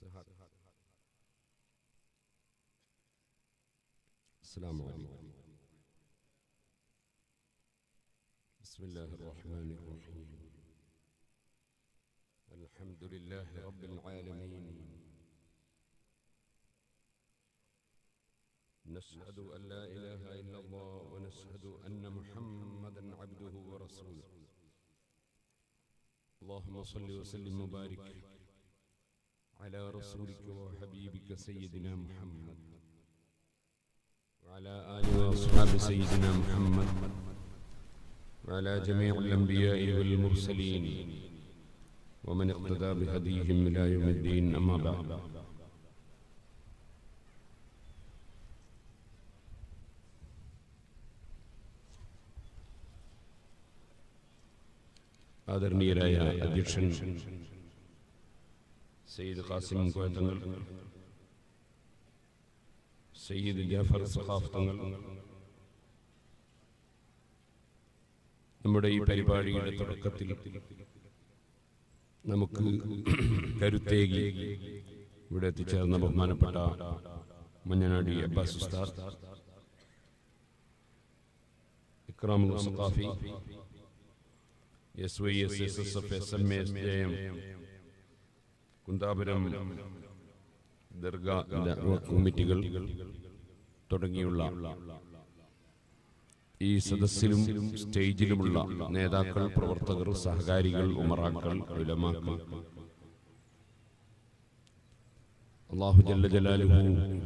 السلام عليكم بسم الله الرحمن الرحيم الحمد لله رب العالمين نشهد أن لا إله إلا الله ونشهد أن محمدا عبده ورسوله اللهم صل وسلم وبارك على رسولك وحبيبك سيدنا محمد وعلى آله وأصحاب سيدنا محمد وعلى جميع الأنبياء والمرسلين ومن اقتدى بهديهم إلى يوم الدين أما بعد ആദരണീയരായ അധ്യക്ഷൻ സയ്യിദ് ഖാസിം കോയത്തങ്ങൾ സയ്യിദ് ജാഫർ സഖാഫ് തങ്ങൾ നമ്മുടെ ഈ പരിപാടിയുടെ തുടക്കത്തിൽ നമുക്ക് കരുത്തേകി ഇവിടെ എത്തിച്ചേർന്ന ബഹുമാനപ്പെട്ട Manjanady Abbas Ustad Ikramul Saqafi S Y S S S F S M S J M Kundapuram ദർഗ കമ്മിറ്റികൾ തുടങ്ങിയുള്ള ഈ സദസ്സിലും സ്റ്റേജിലുമുള്ള നേതാക്കൾ പ്രവർത്തകർ സഹകാരികൾ ഉമറാക്കൾ ഉലമാക്കൾ അള്ളാഹു ജല്ല ജലാലുഹു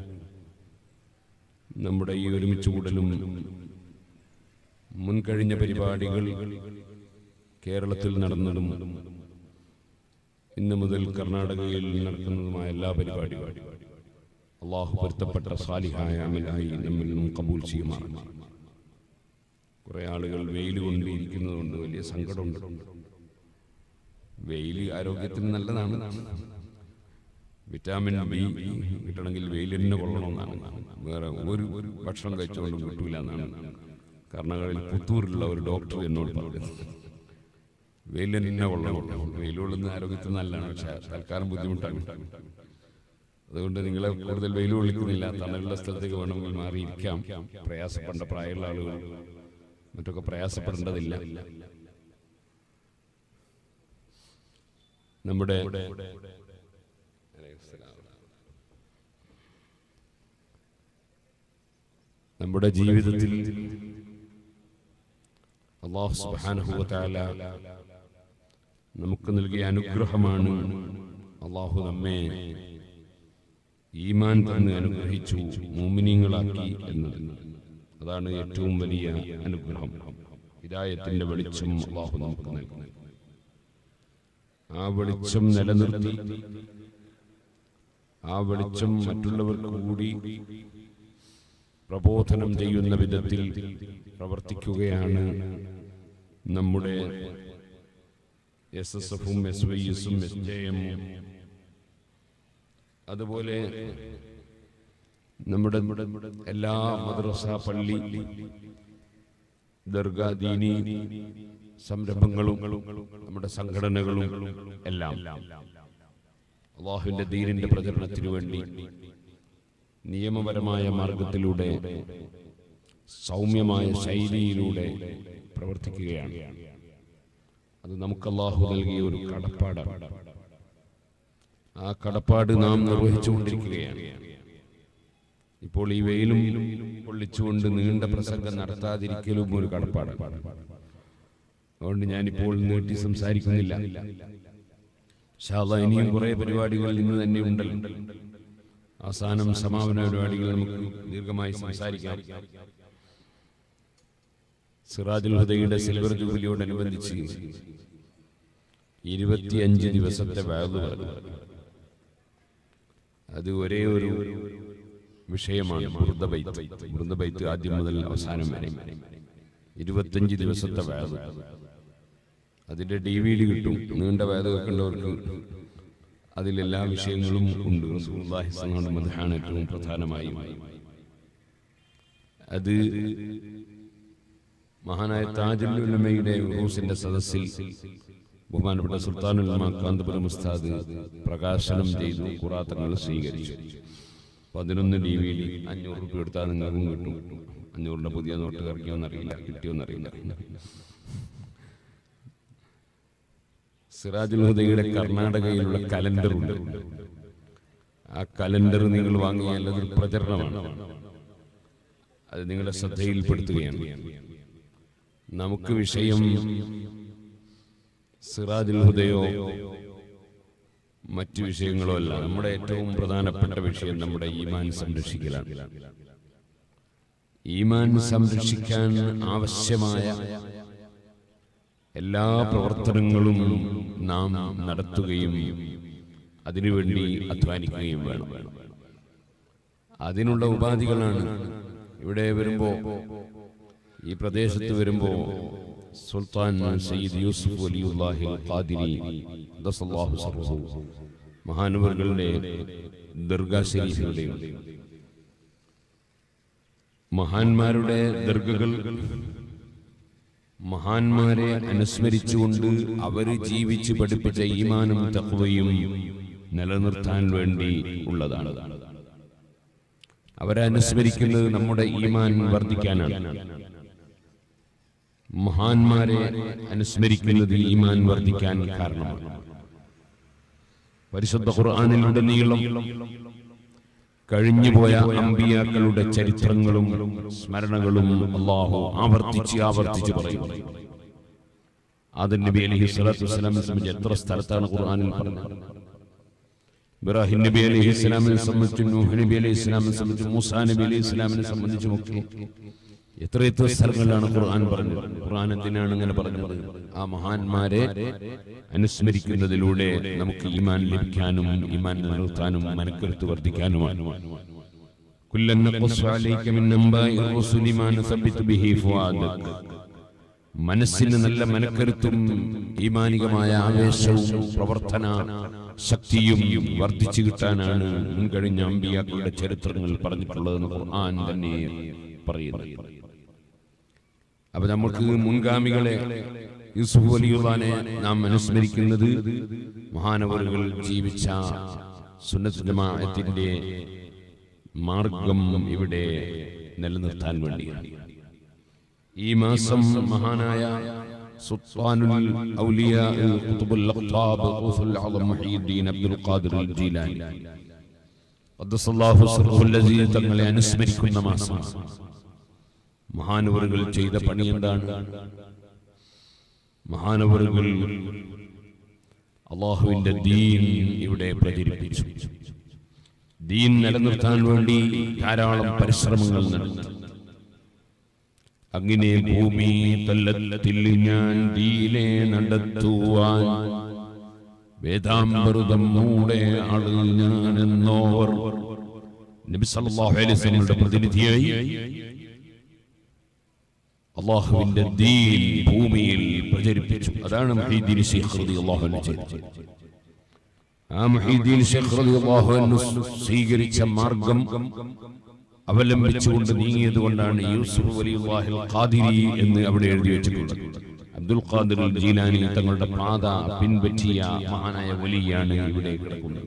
നമ്മുടെ ഈ ഒരുമിച്ച് കൂടലും മുൻകഴിഞ്ഞ പരിപാടികൾ കേരളത്തിൽ നടന്നതും ഇന്ന് മുതൽ കർണാടകയിൽ നടക്കുന്നതുമായ എല്ലാ പരിപാടികളും അള്ളാഹു പൊരുത്തപ്പെട്ട സാലിഹായ അമലായി നമ്മിൽ നിന്നും കബൂൽ ചെയ്യുമാറാണ് കുറെ ആളുകൾ വെയിൽ കൊണ്ടിരിക്കുന്നതുകൊണ്ട് വലിയ സങ്കടമുണ്ട് വെയിൽ ആരോഗ്യത്തിന് നല്ലതാണ് വിറ്റാമിൻ ബി കിട്ടണമെങ്കിൽ വെയിലിന് കൊള്ളണമെന്നാണ് വേറെ ഒരു ഒരു ഭക്ഷണം കഴിച്ചുകൊണ്ടും കിട്ടൂല എന്നാണ് കർണാടകയിൽ പുത്തൂരിലുള്ള ഒരു ഡോക്ടർ എന്നോട് പറഞ്ഞത് വെയിലിനെ കൊള്ളണം വെയിൽ കൊള്ളുന്ന ആരോഗ്യത്തിന് നല്ലതാണ് പക്ഷെ തൽക്കാലം ബുദ്ധിമുട്ടാണ് അതുകൊണ്ട് നിങ്ങളെ കൂടുതൽ വെയിൽ കൊള്ളിക്കുന്നില്ല തണലുള്ള സ്ഥലത്തേക്ക് വേണമെങ്കിൽ മാറിയിരിക്കാം പ്രയാസപ്പെട്ട പ്രായമുള്ള ആളുകൾ മറ്റൊക്കെ പ്രയാസപ്പെടേണ്ടതില്ല നമ്മുടെ നമ്മുടെ ജീവിതത്തിൽ അള്ളാഹു സുബ്ഹാനഹു വതആല നമുക്ക് നൽകിയ അനുഗ്രഹമാണ് അള്ളാഹു നമ്മെ ഈമാൻ തന്ന് അനുഗ്രഹിച്ചു മോമിനിയങ്ങളാക്കി എന്നത് അതാണ് ഏറ്റവും വലിയ അനുഗ്രഹം ഹിദായത്തിന്റെ വെളിച്ചം അള്ളാഹു നമുക്ക് നൽകുന്നു ആ വെളിച്ചം നിലനിർത്തി ആ വെളിച്ചം മറ്റുള്ളവർക്ക് കൂടി പ്രബോധനം ചെയ്യുന്ന വിധത്തിൽ പ്രവർത്തിക്കുകയാണ് നമ്മുടെ എസ് എസ് എഫും എസ് വൈ എസും എസ് ജെ എമ്മും അതുപോലെ നമ്മുടെ എല്ലാ മദ്രസ പള്ളി ദർഗാ ദീനി സംരംഭങ്ങളും നമ്മുടെ സംഘടനകളും എല്ലാം അള്ളാഹുവിന്റെ ദീനിന്റെ പ്രചരണത്തിനു വേണ്ടി നിയമപരമായ മാർഗത്തിലൂടെ സൗമ്യമായ ശൈലിയിലൂടെ പ്രവർത്തിക്കുകയാണ് അത് നമുക്ക് അള്ളാഹു നൽകിയ ഒരു കടപ്പാടാണ് ആ കടപ്പാട് നാം നിർവഹിച്ചുകൊണ്ടിരിക്കുകയാണ് ഇപ്പോൾ ഈ വെയിലും പൊള്ളിച്ചുകൊണ്ട് നീണ്ട പ്രസംഗം നടത്താതിരിക്കലും ഒരു കടപ്പാടാണ് അതുകൊണ്ട് ഞാനിപ്പോൾ നീട്ടി സംസാരിക്കുന്നില്ല ഷാള ഇനിയും കുറെ പരിപാടികൾ ഇന്ന് തന്നെ ഉണ്ടല്ലോ അവസാനം സമാപന പരിപാടികൾ നമുക്ക് ദീർഘമായി സംസാരിക്കാം സിറാജുൽ ഹുദയുടെ സിൽവർ ജൂബിലിയോടനുബന്ധിച്ച് ഇരുപത്തിയഞ്ച് ദിവസത്തെ വാഴ് അത് ഒരേ ഒരു വിഷയമാണ് മൃതബൈത്ത് മൃതബൈത്ത് ആദ്യം മുതൽ അവസാനം വരെ ഇരുപത്തിയഞ്ച് ദിവസത്തെ വാഴ് അതിന്റെ ഡി വി ഡി കിട്ടും നീണ്ട വേദ വെക്കേണ്ടവർക്ക് അതിലെല്ലാ വിഷയങ്ങളും ഉണ്ട് റസൂലുള്ളാഹി സ്വല്ലല്ലാഹു അലൈഹി വസല്ലം ഏറ്റവും പ്രധാനമായും അത് മഹാനായ താജുൽ ഉലമയുടെ ഉറൂസിന്റെ സദസ്സിൽ ബഹുമാനപ്പെട്ട സുൽത്താനുൽ കാന്തപുരം ഉസ്താദ് പ്രകാശനം ചെയ്തു ഖുറാത്തങ്ങൾ സ്വീകരിച്ചു പതിനൊന്ന് ഡി വി ഡി അഞ്ഞൂറ് റുപ്യ എടുത്താൽ നിങ്ങൾക്കും കിട്ടും അഞ്ഞൂറിന്റെ പുതിയ നോട്ട് ഇറക്കിയോന്നറിയില്ല കിട്ടിയോന്നറിയില്ല സിറാജുൽ ഹുദയുടെ കർണാടകയിലുള്ള കലണ്ടർ ഉണ്ട് ആ കലണ്ടർ നിങ്ങൾ വാങ്ങിയാൽ അതൊരു പ്രചരണമാണ് അത് നിങ്ങളുടെ ശ്രദ്ധയിൽപ്പെടുത്തുകയാണ് നമുക്ക് വിഷയം സിറാജുൽ ഹുദയോ മറ്റു വിഷയങ്ങളോ അല്ല നമ്മുടെ ഏറ്റവും പ്രധാനപ്പെട്ട വിഷയം നമ്മുടെ ഈമാൻ സംരക്ഷിക്കലാണ് ഈമാൻ സംരക്ഷിക്കാൻ ആവശ്യമായ എല്ലാ പ്രവർത്തനങ്ങളും നാം നടത്തുകയും അതിനുവേണ്ടി അധ്വാനിക്കുകയും വേണം അതിനുള്ള ഉപാധികളാണ് ഇവിടെ വരുമ്പോ ഈ പ്രദേശത്ത് വരുമ്പോ സുൽത്താൻ സയ്യിദ് യൂസുഫ് വലിയുല്ലാഹി ഖാദിരി ദസല്ലാഹു സർഹു മഹാനവറുകളുടെ ദർഗാ ശരീഫിന്റെയും മഹാന്മാരുടെ ദർഗകൾ മഹാന്മാരെ അനുസ്മരിച്ചുകൊണ്ട് അവര് ജീവിച്ച് പഠിപ്പിച്ച ഈമാനും തഖ്വയും നിലനിർത്താൻ വേണ്ടി ഉള്ളതാണ് അവരെ അനുസ്മരിക്കുന്നത് നമ്മുടെ ഈമാൻ വർദ്ധിക്കാനാണ് മഹാന്മാരെ അനുസ്മരിക്കുന്നത് ഈമാൻ വർദ്ധിക്കാൻ കാരണമാണ് പരിശുദ്ധ ഖുർആാനിലുടനീളം കഴിഞ്ഞുപോയ അമ്പിയാക്കളുടെ ചരിത്രങ്ങളും സ്മരണകളും അള്ളാഹു ആവർത്തിച്ച് ആവർത്തിച്ച് പറയും ആദൻ നബി അലൈഹി സ്വലാത്തു വസ്സലാമിനെ സംബന്ധിച്ച് എത്ര സ്ഥലത്താണ് ഖുർആനിൽ പറഞ്ഞത് ഇബ്രാഹിം നബി അലൈഹി ഇസ്ലാമിനെ സംബന്ധിച്ച് നൂഹ് നബി അലൈഹി ഇസ്ലാമിനെ സംബന്ധിച്ച് മൂസാ നബി അലൈഹി ഇസ്ലാമിനെ സംബന്ധിച്ചും ഒക്കെ എത്ര എത്ര സ്ഥലങ്ങളിലാണ് ഖുർആൻ പറഞ്ഞത് ഖുർആൻ എന്തിനാണ് ഇങ്ങനെ പറഞ്ഞത് ആ മഹാന്മാരെ അനുസ്മരിക്കുന്നതിലൂടെ നമുക്ക് ഈമാൻ ലഭിക്കാനും ഈമാൻ നിലനിർത്താനും മനക്കരുത്ത് വർദ്ധിക്കാനുമാണ് كلا نقص عليك من أنباء الرسل ما نثبت به فؤادك മനസ്സിന് നല്ല മനക്കരുത്തും ഈമാനികമായ ആവേശവും പ്രവർത്തന ശക്തിയും വർദ്ധിച്ചു കിട്ടാനാണ് മുൻകഴിഞ്ഞ അമ്പിയാക്കളുടെ ചരിത്രങ്ങൾ പറഞ്ഞിട്ടുള്ളതെന്ന് ഖുർആൻ തന്നെ പറയുന്നു അപ്പൊ നമുക്ക് മുൻഗാമികളെ യൂസുഫ് വലിയുള്ളാനെ നാം അനുസ്മരിക്കുന്നത് മഹാനവറുകൾ ജീവിച്ച സുന്നത്ത് ജമാഅത്തിന്റെ മാർഗം ഇവിടെ നിലനിർത്താൻ വേണ്ടിയാണ് ഈ മാസം മഹാനായ സുൽത്താനുൽ ഔലിയാ ഖുതുബുൽ അഖ്താബ് ഖൗസുൽ അഅ്ലം മുഹീദ്ദീൻ അബ്ദുൽ ഖാദിർ അൽ ജീലാനി ഖദ്ദസല്ലാഹു സിർറുൽ അസീസ് തങ്ങളെ അനുസ്മരിക്കുന്ന മാസം മഹാനവറുകൾ ചെയ്ത പണി എന്താണ് മഹാനവറുകൾ അള്ളാഹുവിന്റെ ദീൻ ഇവിടെ പ്രചരിപ്പിച്ചു ദീൻ നിലനിർത്താൻ വേണ്ടി ധാരാളം പരിശ്രമങ്ങൾ നടത്തി അങ്ങനെ ഭൂമി തല്ലത്തിൽ ഞാൻ ദീനെ നടത്തുവാൻ വേദാമൃതം മൂടെ ആള് ഞാൻ എന്നോവർ നബി സല്ലല്ലാഹു അലൈഹി വസല്ലമയുടെ പ്രതിനിധിയായി അള്ളാഹുവിന്റെ ദീൻ ഭൂമിയിൽ പ്രചരിപ്പിച്ചു അതാണ് മുഹീദ്ദീൻ ശൈഖ് റളിയല്ലാഹു അൻഹു ചെയ്തത് ആ മുഹീദ്ദീൻ ശൈഖ് റളിയല്ലാഹു അൻഹു സ്വീകരിച്ച മാർഗം അവലംബിച്ചുകൊണ്ട് നീങ്ങിയത് കൊണ്ടാണ് യൂസുഫ് വലിയുല്ലാഹിൽ ഖാദിരി എന്ന് അവിടെ എഴുതി വെച്ചിട്ടുള്ളത് അബ്ദുൽ ഖാദിർ ജീലാനി തങ്ങളുടെ പാത പിൻപറ്റിയ മഹാനായ വലിയാണ് ഇവിടെ കിടക്കുന്നത്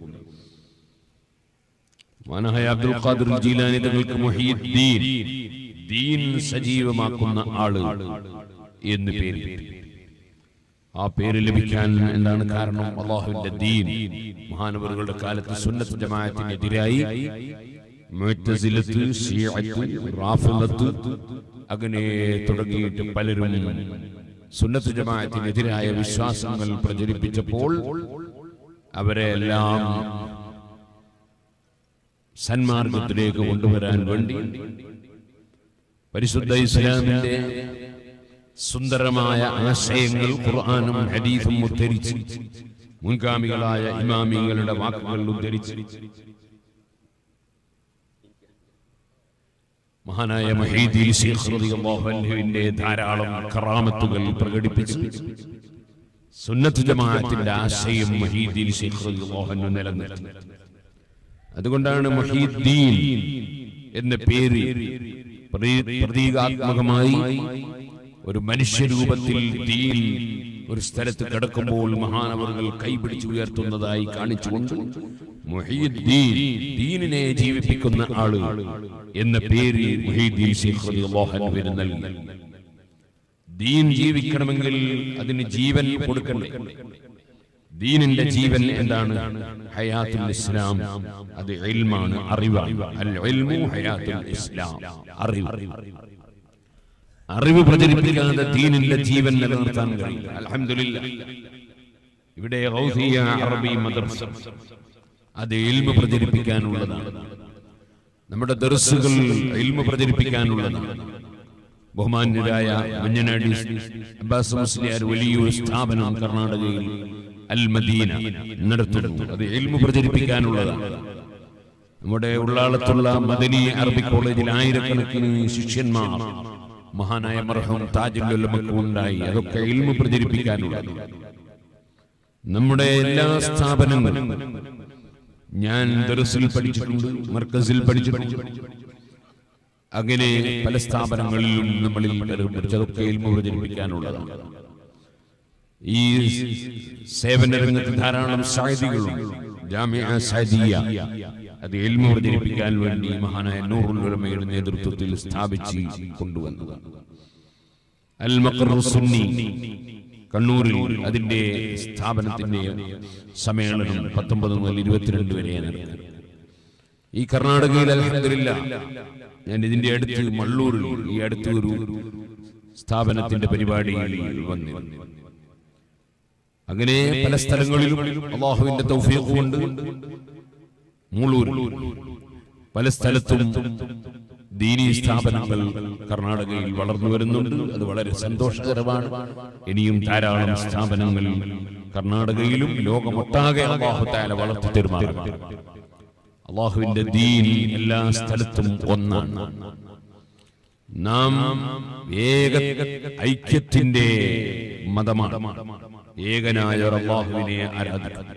മഹാനായ അബ്ദുൽ ഖാദിർ ജീലാനി തങ്ങൾക്ക് മുഹീദ്ദീൻ ദീൻ സജീവമാക്കുന്ന ആള് എന്ന് പേര് ആ പേര് ലഭിക്കാൻ എന്താണ് കാരണം അള്ളാഹുവിന്റെ ദീൻ മഹാനവറുകളുടെ കാലത്ത് സുന്നത്ത് ജമാഅത്തിനെതിരായി മുഅ്തസിലത്ത് ശീഅത്ത് റാഫിളത്ത് അങ്ങനെ തുടങ്ങിയിട്ട് പലരും സുന്നത്ത് ജമാഅത്തിനെതിരായ വിശ്വാസങ്ങൾ പ്രചരിപ്പിച്ചപ്പോൾ അവരെ എല്ലാം സന്മാർഗത്തിലേക്ക് കൊണ്ടുവരാൻ വേണ്ടി പരിശുദ്ധ ഇസ്ലാമിന്റെ സുന്ദരമായ ആശയങ്ങൾ ഖുർആാനും ഹദീസും ഉദ്ധരിച്ച് മുൻഗാമികളായ ഇമാമിങ്ങളുടെ വാക്കുകൾ ഉദ്ധരിച്ച് മഹാനായ മഹീദീൻ ശൈഖ് റളിയല്ലാഹു അൻഹുവിന്റെ ധാരാളം കറാമത്തുകൾ പ്രകടിപ്പിച്ച് സുന്നത്ത് ജമാഅത്തിന്റെ ആശയം മഹീദീൻ ശൈഖ് റളിയല്ലാഹു അൻഹു നിലനിർത്തി അതുകൊണ്ടാണ് മഹീദ്ദീൻ എന്ന പേര് പ്രതി- പ്രതീകാത്മകമായി ഒരു മനുഷ്യരൂപത്തിൽ ദീൻ ഒരു സ്ഥലത്ത് കിടക്കുമ്പോൾ മഹാനവറുകൾ കൈപിടിച്ച് ഉയർത്തുന്നതായി കാണിച്ചുകൊണ്ട് മുഹീദ്ദീൻ ദീനിനെ ജീവിപ്പിക്കുന്ന ആള് എന്ന പേര് മുഹീദ്ദീൻ ശൈഖ് റളിയല്ലാഹു അൻഹുവിന് നൽകി ദീൻ ജീവിക്കണമെങ്കിൽ അതിന് ജീവൻ കൊടുക്കണ്ടേ ദീനിന്റെ ജീവൻ എന്താണ് ഹയാത്തുൽ ഇസ്ലാം അത് ഇൽമാണ് അറിവാണ് അൽ ഇൽമു ഹയാത്തുൽ ഇസ്ലാം അറിവ് അറിവ് പ്രചരിപ്പിക്കാതെ ദീനിന്റെ ജീവൻ നിലനിർത്താൻ കഴിയില്ല അൽഹംദുലില്ലാ ഇവിടെ ഗൗസിയ അറബി മദ്രസ അത് ഇൽമ പ്രചരിപ്പിക്കാനുള്ളതാണ് നമ്മുടെ ദർസുകൾ ഇൽമ പ്രചരിപ്പിക്കാനുള്ളതാണ് ബഹുമാന്യരായ മഞ്ഞനാടി അബ്ബാസ് മുസ്ലിയാർ വലിയൊരു സ്ഥാപനം കർണാടകയിൽ അൽ മദീന നടത്തുന്നു അത് ഇൽമു പ്രചരിപ്പിക്കാനുള്ളതാണ് നമ്മുടെ ഉള്ളാളത്തുള്ള മദനി അറബി കോളേജിൽ ആയിരക്കണക്കിന് ശിഷ്യന്മാർ മഹാനായ മർഹം താജുല്ലമക്ക് ഉണ്ടായി അതൊക്കെ ഇൽമു പ്രചരിപ്പിക്കാനുള്ളത് നമ്മുടെ എല്ലാ സ്ഥാപനങ്ങളും ഞാൻ ദർസിൽ പഠിച്ചിട്ടുണ്ട് മർക്കസിൽ പഠിച്ചിട്ടുണ്ട് അങ്ങനെ പല സ്ഥാപനങ്ങളിലും നമ്മളിൽ പലരും പഠിച്ചതൊക്കെ ഇൽമു പ്രചരിപ്പിക്കാനുള്ളതാണ് ഈ സേവന രംഗത്ത് ധാരാളം സാഹിതികളുണ്ട് ജാമിഅ സഅദിയ അത് ഇൽമു പ്രചരിപ്പിക്കാൻ വേണ്ടി മഹാനായ നൂറുൽ ഉലമയുടെ നേതൃത്വത്തിൽ സ്ഥാപിച്ച് കൊണ്ടുവന്നതാണ് അൽ മഖറു സുന്നി കണ്ണൂരിൽ അതിന്റെ സ്ഥാപനത്തിന്റെ സമ്മേളനം പത്തൊമ്പത് മുതൽ ഇരുപത്തിരണ്ട് വരെ നടക്കുന്നത് ഈ കർണാടകയിൽ അലഹദില്ല ഞാൻ ഇതിന്റെ അടുത്ത് മള്ളൂരിൽ ഈ അടുത്ത് ഒരു സ്ഥാപനത്തിന്റെ പരിപാടിയിൽ വന്നു അങ്ങനെ പല സ്ഥലങ്ങളിലും അള്ളാഹുവിന്റെ തൗഫീഖ് കൊണ്ട് മൂളൂരിൽ പല സ്ഥലത്തും ദീനീ സ്ഥാപനങ്ങൾ കർണാടകയിൽ വളർന്നു വരുന്നുണ്ട് അത് വളരെ സന്തോഷകരമാണ് ഇനിയും ധാരാളം സ്ഥാപനങ്ങൾ കർണാടകയിലും ലോകമൊട്ടാകെ അള്ളാഹുത്താല വളർത്തി തെരുമാറും അള്ളാഹുവിന്റെ ദീൻ എല്ലാ സ്ഥലത്തും ഒന്നാണ് നാം ഏക ഐക്യത്തിന്റെ മതമാണ് ഏകനായ ഒരു അള്ളാഹുവിനെ ആരാധിക്കുന്നു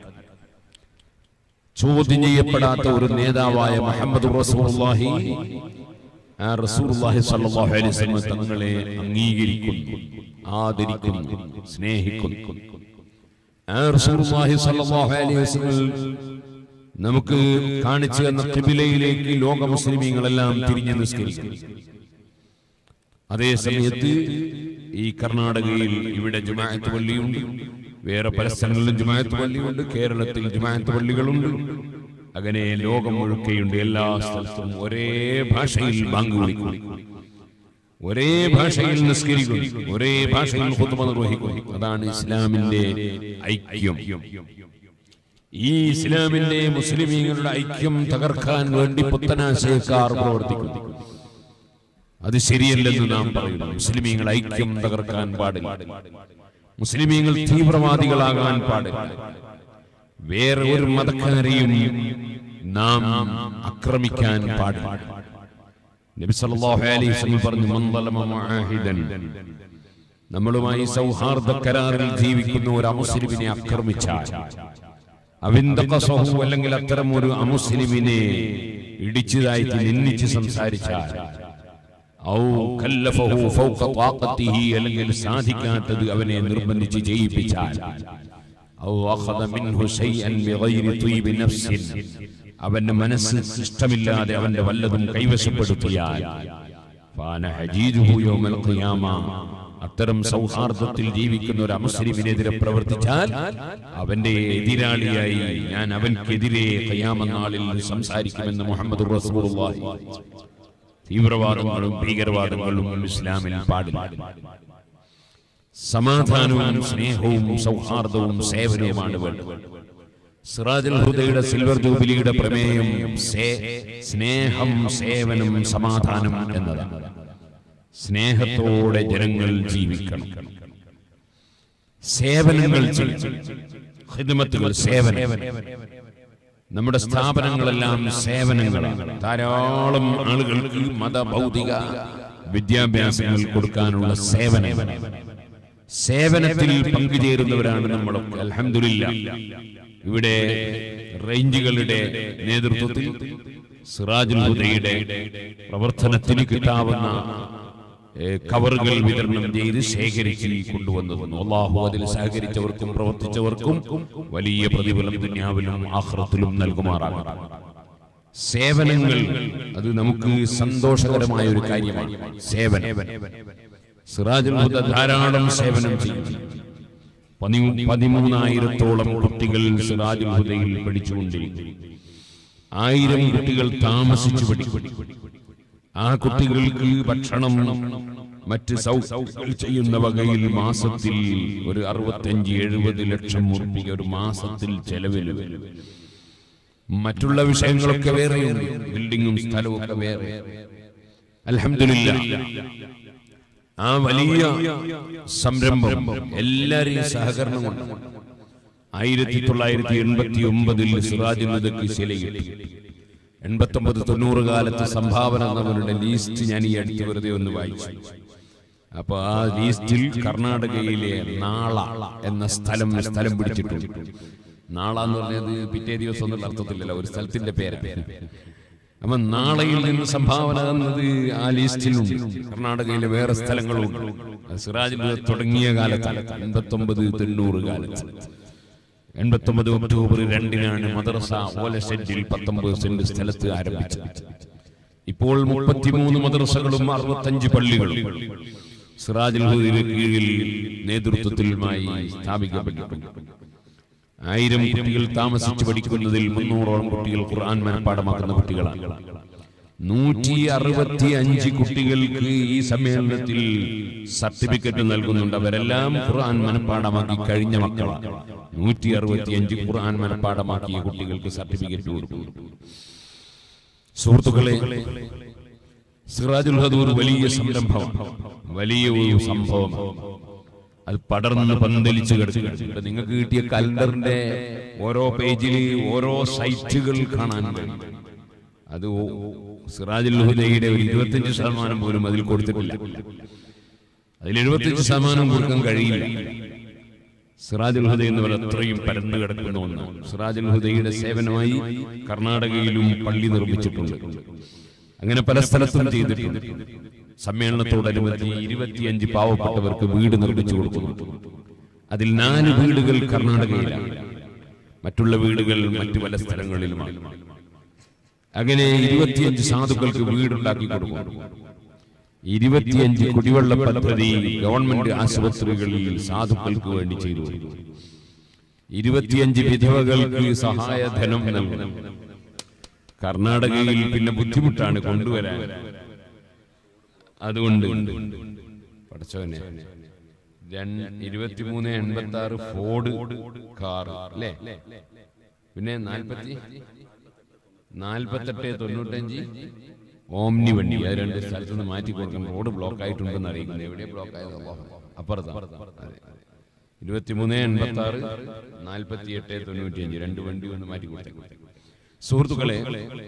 ചോദ്യം ചെയ്യപ്പെടാത്ത ഒരു നേതാവായ മുഹമ്മദ് റസൂലുള്ളാഹി ആ റസൂലുള്ളാഹി സ്വല്ലല്ലാഹു അലൈഹി വസല്ലം തങ്ങളെ അംഗീകരിക്കുന്നു ആദരിക്കുന്നു സ്നേഹിക്കുന്നു ആ റസൂലുള്ളാഹി സ്വല്ലല്ലാഹു അലൈഹി വസല്ലം നമുക്ക് കാണിച്ചു തന്ന ഖിബിലയിലേക്ക് ലോക മുസ്ലിമീങ്ങളെല്ലാം തിരിഞ്ഞു നിസ്കരിക്കും അതേ സമയത്ത് ഈ കർണാടകയിൽ ഇവിടെ ജുമാഅത്ത് പള്ളിയുണ്ട് വേറെ പല സ്ഥലങ്ങളിലും ജുമാഅത്ത് പള്ളിയുണ്ട് കേരളത്തിൽ ജുമാഅത്ത് പള്ളികളുണ്ട് അങ്ങനെ ലോകം മുഴുക്കെയുണ്ട് എല്ലാ സ്ഥലത്തും ഒരേ ഭാഷയിൽ ബാങ്ക് വിളിക്കും ഒരേ ഭാഷയിൽ നിസ്കരിക്കുന്നു ഒരേ ഭാഷയിൽ ഖുത്ബ നിർവഹിക്കുന്നു അതാണ് ഇസ്ലാമിന്റെ ഐക്യം ഈ ഇസ്ലാമിന്റെ മുസ്ലിമീങ്ങളുടെ ഐക്യം തകർക്കാൻ വേണ്ടി പുത്തനാശയക്കാർ പ്രവർത്തിക്കുന്നു അത് ശരിയല്ലെന്ന് നാം പറയുന്നു മുസ്ലിമീങ്ങൾ ഐക്യം തകർക്കാൻ പാടില്ല മുസ്ലിമീങ്ങൾ തീവ്രവാദികളാകാൻ പാടില്ല വേറെ ഒരു മതക്കാരെയും നാം ആക്രമിക്കാൻ പാടില്ല നബി സല്ലല്ലാഹു അലൈഹി വസല്ലം പറഞ്ഞു മൻ ളലമ മുആഹിദൻ നമ്മളുമായി സൗഹാർദ്ദ കരാറിൽ ജീവിക്കുന്ന ഒരു അമുസ്ലിമിനെ ആക്രമിച്ചാൽ അവിന്തഖസഹു അല്ലെങ്കിൽ അത്തരം ഒരു അമുസ്ലിമിനെ ഇടിച്ചതായിട്ട് നിന്ദിച്ച് സംസാരിച്ചാൽ ഔ കല്ലഫഹു ഫൗക ത്വാഖത്തിഹി അല്ലെങ്കിൽ സാധിക്കാത്തത് അവനെ നിർബന്ധിച്ച് ചെയ്യിപ്പിച്ചാൽ ഔ അഖദ മിൻഹു ശൈഅൻ ബിഗൈരി ത്വീബി നഫ്സിൻ അവന്റെ മനസ്സ് ഇഷ്ടമില്ലാതെ അവന്റെ വല്ലതും കൈവശപ്പെടുത്തിയാൽ ഫാന ഹജീജുഹു യൗമൽ ഖിയാമ അത്തരം സൗഹാർദ്ദത്തിൽ ജീവിക്കുന്ന ഒരു അമുസ്ലിമിനെതിരെ പ്രവർത്തിച്ചാൽ അവന്റെ എതിരാളിയായി ഞാൻ അവൻക്കെതിരെ ഖിയാമനാളിൽ സംസാരിക്കുമെന്ന് മുഹമ്മദ് റസൂലുള്ളാഹി തീവ്രവാദങ്ങളും ഭീകരവാദങ്ങളും ഇസ്ലാമിൽ പാടില്ല സമാധാനവും സ്നേഹവും സൗഹാർദ്ദവും സേവനവുമാണ് വേണ്ടത് സിറാജുൽ ഹുദയുടെ സിൽവർ ജൂബിലിയുടെ പ്രമേയം സേ- സ്നേഹം സേവനം സമാധാനം എന്നതാണ് സ്നേഹത്തോടെ ജനങ്ങൾ ജീവിക്കണം സേവനങ്ങൾ ചെയ്യണം ഹിദ്മത്തുകൾ സേവനം നമ്മുടെ സ്ഥാപനങ്ങളെല്ലാം സേവനങ്ങളാണ് ധാരാളം ആളുകൾക്ക് മതഭൗതിക വിദ്യാഭ്യാസങ്ങൾ കൊടുക്കാനുള്ള സേവനം സേവനത്തിൽ പങ്കുചേരുന്നവരാണ് നമ്മളൊക്കെ അൽഹംദുലില്ല ഇവിടെ റേഞ്ചുകളുടെ നേതൃത്വത്തിൽ സിറാജുൽ ഹുദയുടെ പ്രവർത്തനത്തിന് കിട്ടാവുന്ന ഏ, കവറുകൾ വിതരണം ചെയ്ത് ശേഖരിച്ച് കൊണ്ടുവന്നതെന്ന് അള്ളാഹു അതിൽ സഹകരിച്ചവർക്കും പ്രവർത്തിച്ചവർക്കും വലിയ പ്രതിഫലം ദുന്യാവിലും ആഹ്റത്തിലും നൽകുമാറാകട്ടെ സേവനങ്ങൾ അത് നമുക്ക് സന്തോഷകരമായ ഒരു കാര്യമാണ് സേവനം സിറാജുൽ ഹുദ ധാരാളം സേവനം ചെയ്യും പതിമൂ- പതിമൂന്നായിരത്തോളം കുട്ടികൾ സിറാജുൽ ഹുദയിൽ പഠിച്ചുകൊണ്ടിരിക്കും ആയിരം കുട്ടികൾ താമസിച്ചു പഠിക്കും ആ കുട്ടികൾക്ക് ഭക്ഷണം മറ്റ് സൗകര്യങ്ങൾ ചെയ്യുന്ന വകയിൽ മാസത്തിൽ ഒരു അറുപത്തഞ്ച് എഴുപത് ലക്ഷം ഉറുപ്പിക ഒരു മാസത്തിൽ ചെലവിൽ മറ്റുള്ള വിഷയങ്ങളൊക്കെ വേറെയുണ്ട് ബിൽഡിങ്ങും സ്ഥലവും ഒക്കെ വേറെ അൽഹംദുലില്ലാ ആ വലിയ സംരംഭം എല്ലാരെയും സഹകരണം കൊണ്ട് ആയിരത്തി തൊള്ളായിരത്തി എൺപത്തി ഒമ്പതിൽ സിറാജുന്നതക്ക് ശിലയിട്ട് എൺപത്തൊമ്പത് തൊണ്ണൂറ് കാലത്ത് സംഭാവന എന്നവരുടെ ലീസ്റ്റ് ഞാൻ ഈ അടുത്ത് വെറുതെ ഒന്ന് വായിച്ചു അപ്പൊ ആ ലീസ്റ്റിൽ കർണാടകയിലെ നാള എന്ന സ്ഥലം സ്ഥലം പിടിച്ചിട്ടുണ്ട് നാള എന്ന് പറഞ്ഞത് പിറ്റേ ദിവസം എന്നുള്ള അർത്ഥത്തിലല്ല ഒരു സ്ഥലത്തിന്റെ പേര് അപ്പൊ നാളെയിൽ നിന്ന് സംഭാവന എന്നത് ആ ലിസ്റ്റിലുണ്ട് കർണാടകയിലെ വേറെ സ്ഥലങ്ങളുണ്ട് അത് സിറാജിൽ തുടങ്ങിയ കാലത്ത് എൺപത്തൊമ്പത് തൊണ്ണൂറ് കാലത്ത് എൺപത്തൊമ്പത് ഒക്ടോബർ രണ്ടിനാണ് മദ്രസ ഓലഷെഡിൽ പത്തൊമ്പത് സെന്റ് സ്ഥലത്ത് ആരംഭിച്ചത് ഇപ്പോൾ മുപ്പത്തിമൂന്ന് മദ്രസകളും അറുപത്തഞ്ച് പള്ളികളും സിറാജുൽ ഹുദയുടെ കീഴിൽ നേതൃത്വത്തിലുമായി സ്ഥാപിക്കപ്പെട്ടിട്ടുണ്ട് ആയിരം കുട്ടികൾ താമസിച്ച് പഠിക്കുന്നതിൽ മുന്നൂറോളം കുട്ടികൾ ഖുർആൻ മനഃപ്പാടമാക്കുന്ന കുട്ടികളാണ് നൂറ്റി അറുപത്തി അഞ്ച് കുട്ടികൾക്ക് ഈ സമ്മേളനത്തിൽ സർട്ടിഫിക്കറ്റ് നൽകുന്നുണ്ട് അവരെല്ലാം ഖുർആൻ മനഃപ്പാടമാക്കി കഴിഞ്ഞ മക്കളാണ് നൂറ്റി അറുപത്തി അഞ്ച് ഖുർആൻ മനഃപ്പാടമാക്കിയ കുട്ടികൾക്ക് സർട്ടിഫിക്കറ്റ് കൊടുക്കുന്നു സുഹൃത്തുക്കളെ സിറാജുൽ ഹദൂർ വലിയ സംരംഭമാണ് വലിയ ഒരു സംഭവമാണ് അത് പടർന്ന് പന്തലിച്ച് കിടക്കുകയാണ് ഇവിടെ നിങ്ങൾക്ക് കിട്ടിയ കലണ്ടറിന്റെ ഓരോ പേജിൽ ഓരോ സൈറ്റുകൾ കാണാൻ കഴിയും അത് ഓ- സിറാജുൽ ഹുദയുടെ ഒരു ഇരുപത്തിയഞ്ച് ശതമാനം പോലും അതിൽ കൊടുത്തിട്ടില്ല അതിൽ എഴുപത്തിയഞ്ച് ശതമാനം കൊടുക്കാൻ കഴിയില്ല സിറാജുൽ ഹുദ എന്ന് പറയുന്നത് അത്രയും പരന്നു കിടക്കുന്ന ഒന്നാണ് സിറാജുൽ ഹുദയുടെ സേവനമായി കർണാടകയിലും പള്ളി നിർമ്മിച്ചിട്ടുണ്ട് അങ്ങനെ പല സ്ഥലത്തും ചെയ്തിട്ടുണ്ട് സമ്മേളനത്തോടനുബന്ധി ഇരുപത്തിയഞ്ച് പാവപ്പെട്ടവർക്ക് വീട് നിർമ്മിച്ചു കൊടുക്കുന്നുണ്ട് അതിൽ നാല് വീടുകൾ കർണാടകയിലാണ് മറ്റുള്ള വീടുകൾ മറ്റു പല സ്ഥലങ്ങളിലുമാണ് അങ്ങനെ ഇരുപത്തിയഞ്ച് സാധുക്കൾക്ക് വീടുണ്ടാക്കി കൊടുക്കും ഇരുപത്തിയഞ്ച് കുടിവെള്ള പദ്ധതി ഗവൺമെന്റ് ആശുപത്രികളിൽ സാധുക്കൾക്ക് വേണ്ടി ചെയ്തു കൊടുക്കും ഇരുപത്തിയഞ്ച് വിധവകൾക്ക് സഹായധനം നൽകും കർണാടകയിൽ പിന്നെ ബുദ്ധിമുട്ടാണ് കൊണ്ടുവരാൻ അതുകൊണ്ട് പഠിച്ചവനെ ഇരുപത്തിമൂന്ന് എൺപത്തി ആറ് ഫോർഡ് കാർ അല്ലേ പിന്നെ നാൽപ്പത്തി നാൽപ്പത്തെട്ട് തൊണ്ണൂറ്റഞ്ച് ഓംനി വണ്ടി അത് രണ്ട് സ്ഥലത്ത് നിന്ന് മാറ്റി കൊടുക്കണം റോഡ് ബ്ലോക്ക് ആയിട്ടുണ്ടെന്ന് അറിയിക്കുന്നത് എവിടെ ബ്ലോക്ക് ആയത് അപ്പുറത്താണ് ഇരുപത്തിമൂന്ന് എൺപത്തി ആറ് നാൽപ്പത്തി എട്ട് തൊണ്ണൂറ്റി അഞ്ച് രണ്ട് വണ്ടി ഒന്ന് മാറ്റി കൊടുത്തു സുഹൃത്തുക്കളെ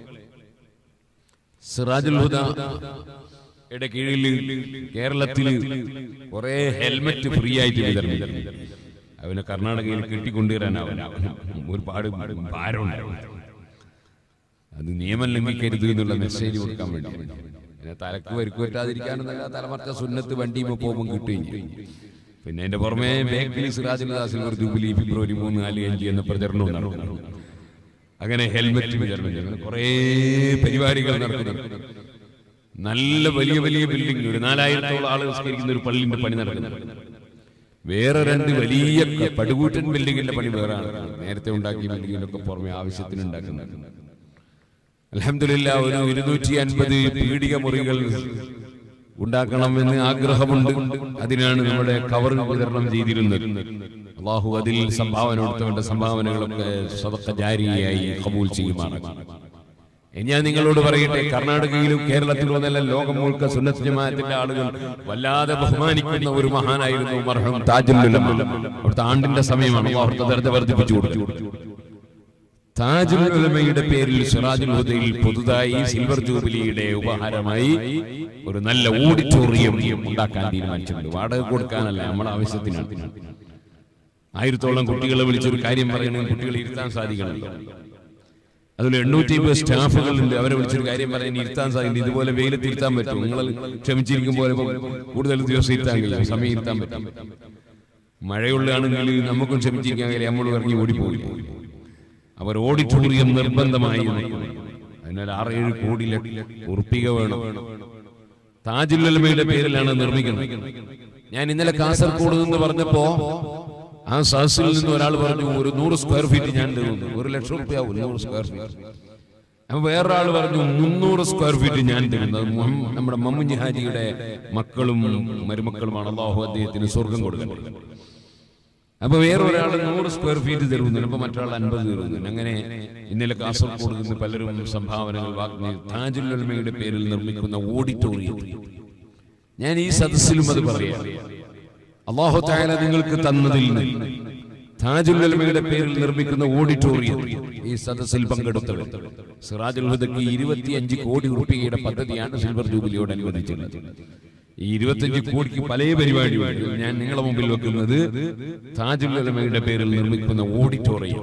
സിറാജുൽ ഹുദ യുടെ കീഴിൽ കേരളത്തിൽ കുറെ ഹെൽമറ്റ് ഫ്രീ ആയിട്ട് വിതരണം ചെയ്തു. അവന് കർണാടകയിൽ കിട്ടിക്കൊണ്ടുവരാനാവില്ല ഒരുപാട് ഭാരമുണ്ടാവും അത് നിയമം ലംഘിക്കരുത് എന്നുള്ള മെസ്സേജ് കൊടുക്കാൻ വേണ്ടി പിന്നെ തലക്ക് വരിക്ക് പറ്റാതിരിക്കാനെന്നല്ല തലമറച്ച സുന്നത്ത് വണ്ടിയുമ്പോൾ പോകുമ്പോൾ കിട്ടുകയും ചെയ്യും പിന്നെ എന്റെ പുറമെ ബേക്കലി സിറാജുൽ സിൽവർ ജൂബിലി ഫെബ്രുവരി മൂന്ന് നാല് അഞ്ച് എന്ന പ്രചരണവും നടക്കുന്നു അങ്ങനെ ഹെൽമെറ്റ് വിതരണം ചെയ്യുന്നു കുറേ പരിപാടികൾ നടക്കുന്നുണ്ട് നല്ല വലിയ വലിയ ബിൽഡിംഗ് ഒരു നാലായിരത്തോളം ആളുകൾ നിസ്കരിക്കുന്ന ഒരു പള്ളിന്റെ പണി നടക്കുന്നുണ്ട് വേറെ രണ്ട് വലിയ ക- പടുകൂറ്റൻ ബിൽഡിങ്ങിന്റെ പണി വേറെ നടക്കുന്നുണ്ട്. നേരത്തെ ഉണ്ടാക്കിയ ബിൽഡിങ്ങിനൊക്കെ പുറമെ ആവശ്യത്തിന് ഉണ്ടാക്കുന്നുണ്ട് അലഹമില്ല ഒരു ഇരുന്നൂറ്റി അൻപത് പീഡിക മുറികൾ ഉണ്ടാക്കണമെന്ന് ആഗ്രഹമുണ്ട് അതിനാണ് നമ്മുടെ കവർ വിതരണം ചെയ്തിരുന്നത് അള്ളാഹു അതിൽ സംഭാവന കൊടുത്തവന്റെ സംഭാവനകളൊക്കെ സ്വതക്ക ജാരിയായി കബൂൽ ചെയ്യുമാറാണ് ഇനി ഞാൻ നിങ്ങളോട് പറയട്ടെ കർണാടകയിലും കേരളത്തിലും ഒന്നല്ല ലോകം മുഴുക്ക സുന്നത്ത് ജമാഅത്തിന്റെ ആളുകൾ വല്ലാതെ ബഹുമാനിക്കുന്ന ഒരു മഹാനായിരുന്നു മർഹം താജുൽ ഉലമ. അവിടുത്തെ ആണ്ടിന്റെ സമയമാണ് അള്ളാഹു അവിടുത്തെ ദർജ വർദ്ധിപ്പിച്ചു കൊടുത്തു താജുൽ ഉലമയുടെ പേരിൽ സിറാജുൽ ഹുദയിൽ പുതുതായി സിൽവർ ജൂബിലിയുടെ ഉപഹാരമായി ഒരു നല്ല ഓഡിറ്റോറിയം ഉണ്ടാക്കാൻ തീരുമാനിച്ചിട്ടുണ്ട് വാടക കൊടുക്കാനല്ല നമ്മുടെ ആവശ്യത്തിനാണ് ആയിരത്തോളം കുട്ടികളെ വിളിച്ചൊരു കാര്യം പറയണമെങ്കിൽ കുട്ടികളെ ഇരുത്താൻ സാധിക്കണം അതിൽ എണ്ണൂറ്റി അമ്പത് സ്റ്റാഫുകളുണ്ട് അവരെ വിളിച്ചൊരു കാര്യം പറയാൻ ഇരുത്താൻ സാധിക്കും ഇതുപോലെ വെയിലത്ത് ഇരുത്താൻ പറ്റും നിങ്ങൾ ക്ഷമിച്ചിരിക്കും പോലെ ഇപ്പം കൂടുതൽ ദിവസം ഇരുത്താൻ കഴിയും സമയം ഇരുത്താൻ പറ്റും മഴയുള്ളതാണെങ്കിൽ നമുക്കും ക്ഷമിച്ചിരിക്കാൻ കഴിയും നമ്മൾ ഇറങ്ങി ഓടിപ്പോയി അവർ ഓഡിറ്റോറിയം നിർബന്ധമായി അതിനാൽ ആറേഴ് കോടി ഉറപ്പിക വേണം താജുല്ലമയുടെ പേരിലാണ് നിർമ്മിക്കുന്നത് ഞാൻ ഇന്നലെ കാസർഗോഡ് നിന്ന് പറഞ്ഞപ്പോ ആ സഹസിൽ നിന്ന് ഒരാൾ പറഞ്ഞു ഒരു നൂറ് സ്ക്വയർ ഫീറ്റ് ഞാൻ തരുന്നു ഒരു ലക്ഷം റുപ്യ ആവും നൂറ് സ്ക്വയർ ഫീറ്റ് അപ്പൊ വേറൊരാൾ പറഞ്ഞു മുന്നൂറ് സ്ക്വയർ ഫീറ്റ് ഞാൻ തരുന്നത് മുഹമ്മ- നമ്മുടെ മമ്മുഞ്ഞി ഹാജിയുടെ മക്കളും മരുമക്കളുമാണ് അള്ളാഹു അദ്ദേഹത്തിന് സ്വർഗം കൊടുക്കുന്നത് അപ്പൊ വേറൊരാൾ നൂറ് സ്ക്വയർ ഫീറ്റ് തരുന്നുണ്ട് അപ്പൊ മറ്റൊരാൾ അൻപത് തരുന്നുണ്ട് അങ്ങനെ ഇന്നലെ കാസർഗോഡ് നിന്ന് പലരും സംഭാവനകൾ വാഗ്ദാനം താജുൽ പേരിൽ നിർമ്മിക്കുന്ന ഓഡിറ്റോറിയം ഞാൻ ഈ സദസ്സിലും അത് പറയാം അള്ളാഹു തായാല നിങ്ങൾക്ക് തന്നതിൽ നിന്ന് താജുൽ ഉലമയുടെ പേരിൽ നിർമ്മിക്കുന്ന ഓഡിറ്റോറിയം ഈ സദസ്സിൽ പങ്കെടുത്തവർ സിറാജുൽ ഹുദക്ക് ഇരുപത്തിയഞ്ച് കോടി ഉറുപ്പികയുടെ പദ്ധതിയാണ് സിൽവർ ജൂബിലിയോട് അനുവദിച്ചത് ഈ ഇരുപത്തിയഞ്ച് കോടിക്ക് പല പരിപാടിയുണ്ട് ഞാൻ നിങ്ങളെ മുമ്പിൽ വെക്കുന്നത് താജുൽ ഉലമയുടെ പേരിൽ നിർമ്മിക്കുന്ന ഓഡിറ്റോറിയം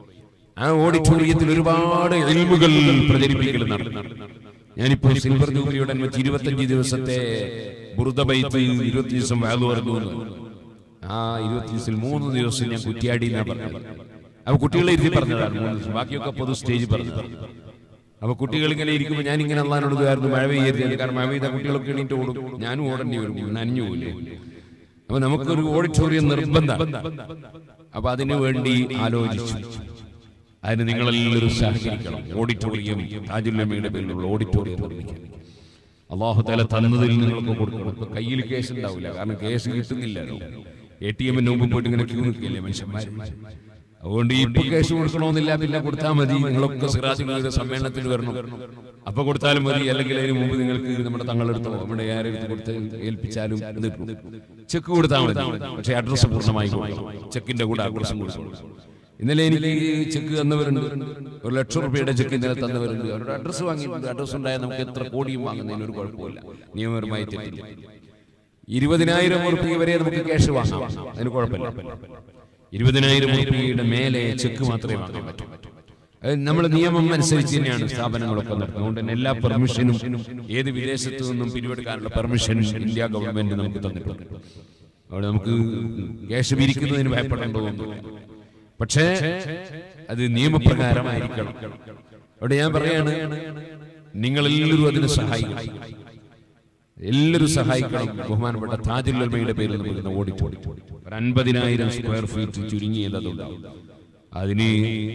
ആ ഓഡിറ്റോറിയത്തിൽ ഒരുപാട് എൽമുകൾ പ്രചരിപ്പിക്കൽ നടന്നു ഞാനിപ്പോൾ സിൽവർ ജൂബിലിയോട് അനുവദിച്ച് ഇരുപത്തഞ്ച് ദിവസത്തെ ബുറുദബൈത്ത് ഇരുപത്തി ദിവസം വാല് പറഞ്ഞു എന്ന്. ആ ഇരുപത്തി ദിവസത്തിൽ മൂന്ന് ദിവസം ഞാൻ കുറ്റിയാടി എന്നാ പറഞ്ഞത് അപ്പൊ കുട്ടികളെ ഇരുത്തി പറഞ്ഞതാണ് മൂന്ന് ദിവസം ബാക്കിയൊക്കെ പൊതു സ്റ്റേജിൽ പറഞ്ഞത് അപ്പൊ കുട്ടികൾ ഇങ്ങനെ ഇരിക്കുമ്പോൾ ഞാൻ ഇങ്ങനെ അള്ളഹാനോട് ഇതായിരുന്നു മഴ പെയ്യരുത് കാരണം മഴ പെയ്ത കുട്ടികളൊക്കെ എണീറ്റ് ഓടും ഞാനും ഓടേണ്ടി വരും നനഞ്ഞു പോയില്ലേ അപ്പൊ നമുക്കൊരു ഓഡിറ്റോറിയം നിർബന്ധം അപ്പൊ അതിനു വേണ്ടി ആലോചിച്ചു അതിന് നിങ്ങളെല്ലാവരും സഹകരിക്കണം ഓഡിറ്റോറിയം താജുല്ലമ്മയുടെ പേരിലുള്ള ഓഡിറ്റോറിയം നിർമ്മിക്കണം അള്ളാഹു തല തന്നതിൽ നിങ്ങൾക്ക് കൊടുക്കണം ഇപ്പൊ കയ്യിൽ കേസ് ഉണ്ടാവില്ല കാരണം കേസ് കിട്ടുന്നില്ലല്ലോ എ ടി എമ്മിന് മുമ്പ് പോയിട്ട് ഇങ്ങനെ ക്യൂ നിൽക്കില്ലേ മനുഷ്യന്മാർ അതുകൊണ്ട് ഇപ്പൊ കേസ് കൊടുക്കണമെന്നില്ല പിന്നെ കൊടുത്താൽ മതി നിങ്ങളൊക്കെ സിറാജുകളുടെ സമ്മേളനത്തിൽ വരണം അപ്പൊ കൊടുത്താലും മതി അല്ലെങ്കിൽ അതിന് മുമ്പ് നിങ്ങൾക്ക് നമ്മുടെ തങ്ങളെടുത്തോ നമ്മുടെ ആരെടുത്ത് കൊടുത്ത് ഏൽപ്പിച്ചാലും ഇത് കിട്ടും. ചെക്ക് കൊടുത്താൽ മതി പക്ഷേ അഡ്രസ്സ് പൂർണ്ണമായി കൊടുക്കണം ചെക്കിന്റെ കൂടെ അഡ്രസ്സും കൊടുക്കണം ഇന്നലെ എനിക്ക് ചെക്ക് തന്നവരുണ്ട് ഒരു ലക്ഷം റുപ്യയുടെ ചെക്ക് ഇന്നലെ തന്നവരുണ്ട് അവരുടെ അഡ്രസ്സ് വാങ്ങിയിട്ടുണ്ട് അഡ്രസ്സ് ഉണ്ടായാൽ നമുക്ക് എത്ര കോടിയും വാങ്ങുന്നതിന് ഒരു കുഴപ്പമില്ല നിയമപരമായി തെറ്റില്ല ഇരുപതിനായിരം റുപ്യ വരെ നമുക്ക് ക്യാഷ് വാങ്ങാം അതിന് കുഴപ്പമില്ല ഇരുപതിനായിരം റുപ്യയുടെ മേലെ ചെക്ക് മാത്രമേ വാങ്ങാൻ പറ്റൂ അത് നമ്മൾ നിയമം അനുസരിച്ച് തന്നെയാണ് സ്ഥാപനങ്ങളൊക്കെ നടക്കുന്നത് അതുകൊണ്ട് തന്നെ എല്ലാ പെർമിഷനും ഏത് വിദേശത്തു നിന്നും പിരിവെടുക്കാനുള്ള പെർമിഷൻ ഇന്ത്യ ഗവൺമെന്റ് നമുക്ക് തന്നിട്ടുണ്ട് അവിടെ നമുക്ക് ക്യാഷ് പിരിക്കുന്നതിന് ഭയപ്പെടേണ്ടതൊന്നുമില്ല പക്ഷേ അത് നിയമപ്രകാരമായിരിക്കണം അവിടെ ഞാൻ പറയാണ് നിങ്ങളെല്ലാവരും അതിന് സഹായിക്കണം എല്ലാവരും സഹായിക്കണം ബഹുമാനപ്പെട്ട താജുല്ലമയുടെ പേരിൽ നൽകുന്ന ഓഡിറ്റോറിയം ഒരു അൻപതിനായിരം സ്ക്വയർ ഫീറ്റ് ചുരുങ്ങിയത് അതുണ്ടാവും അതിന്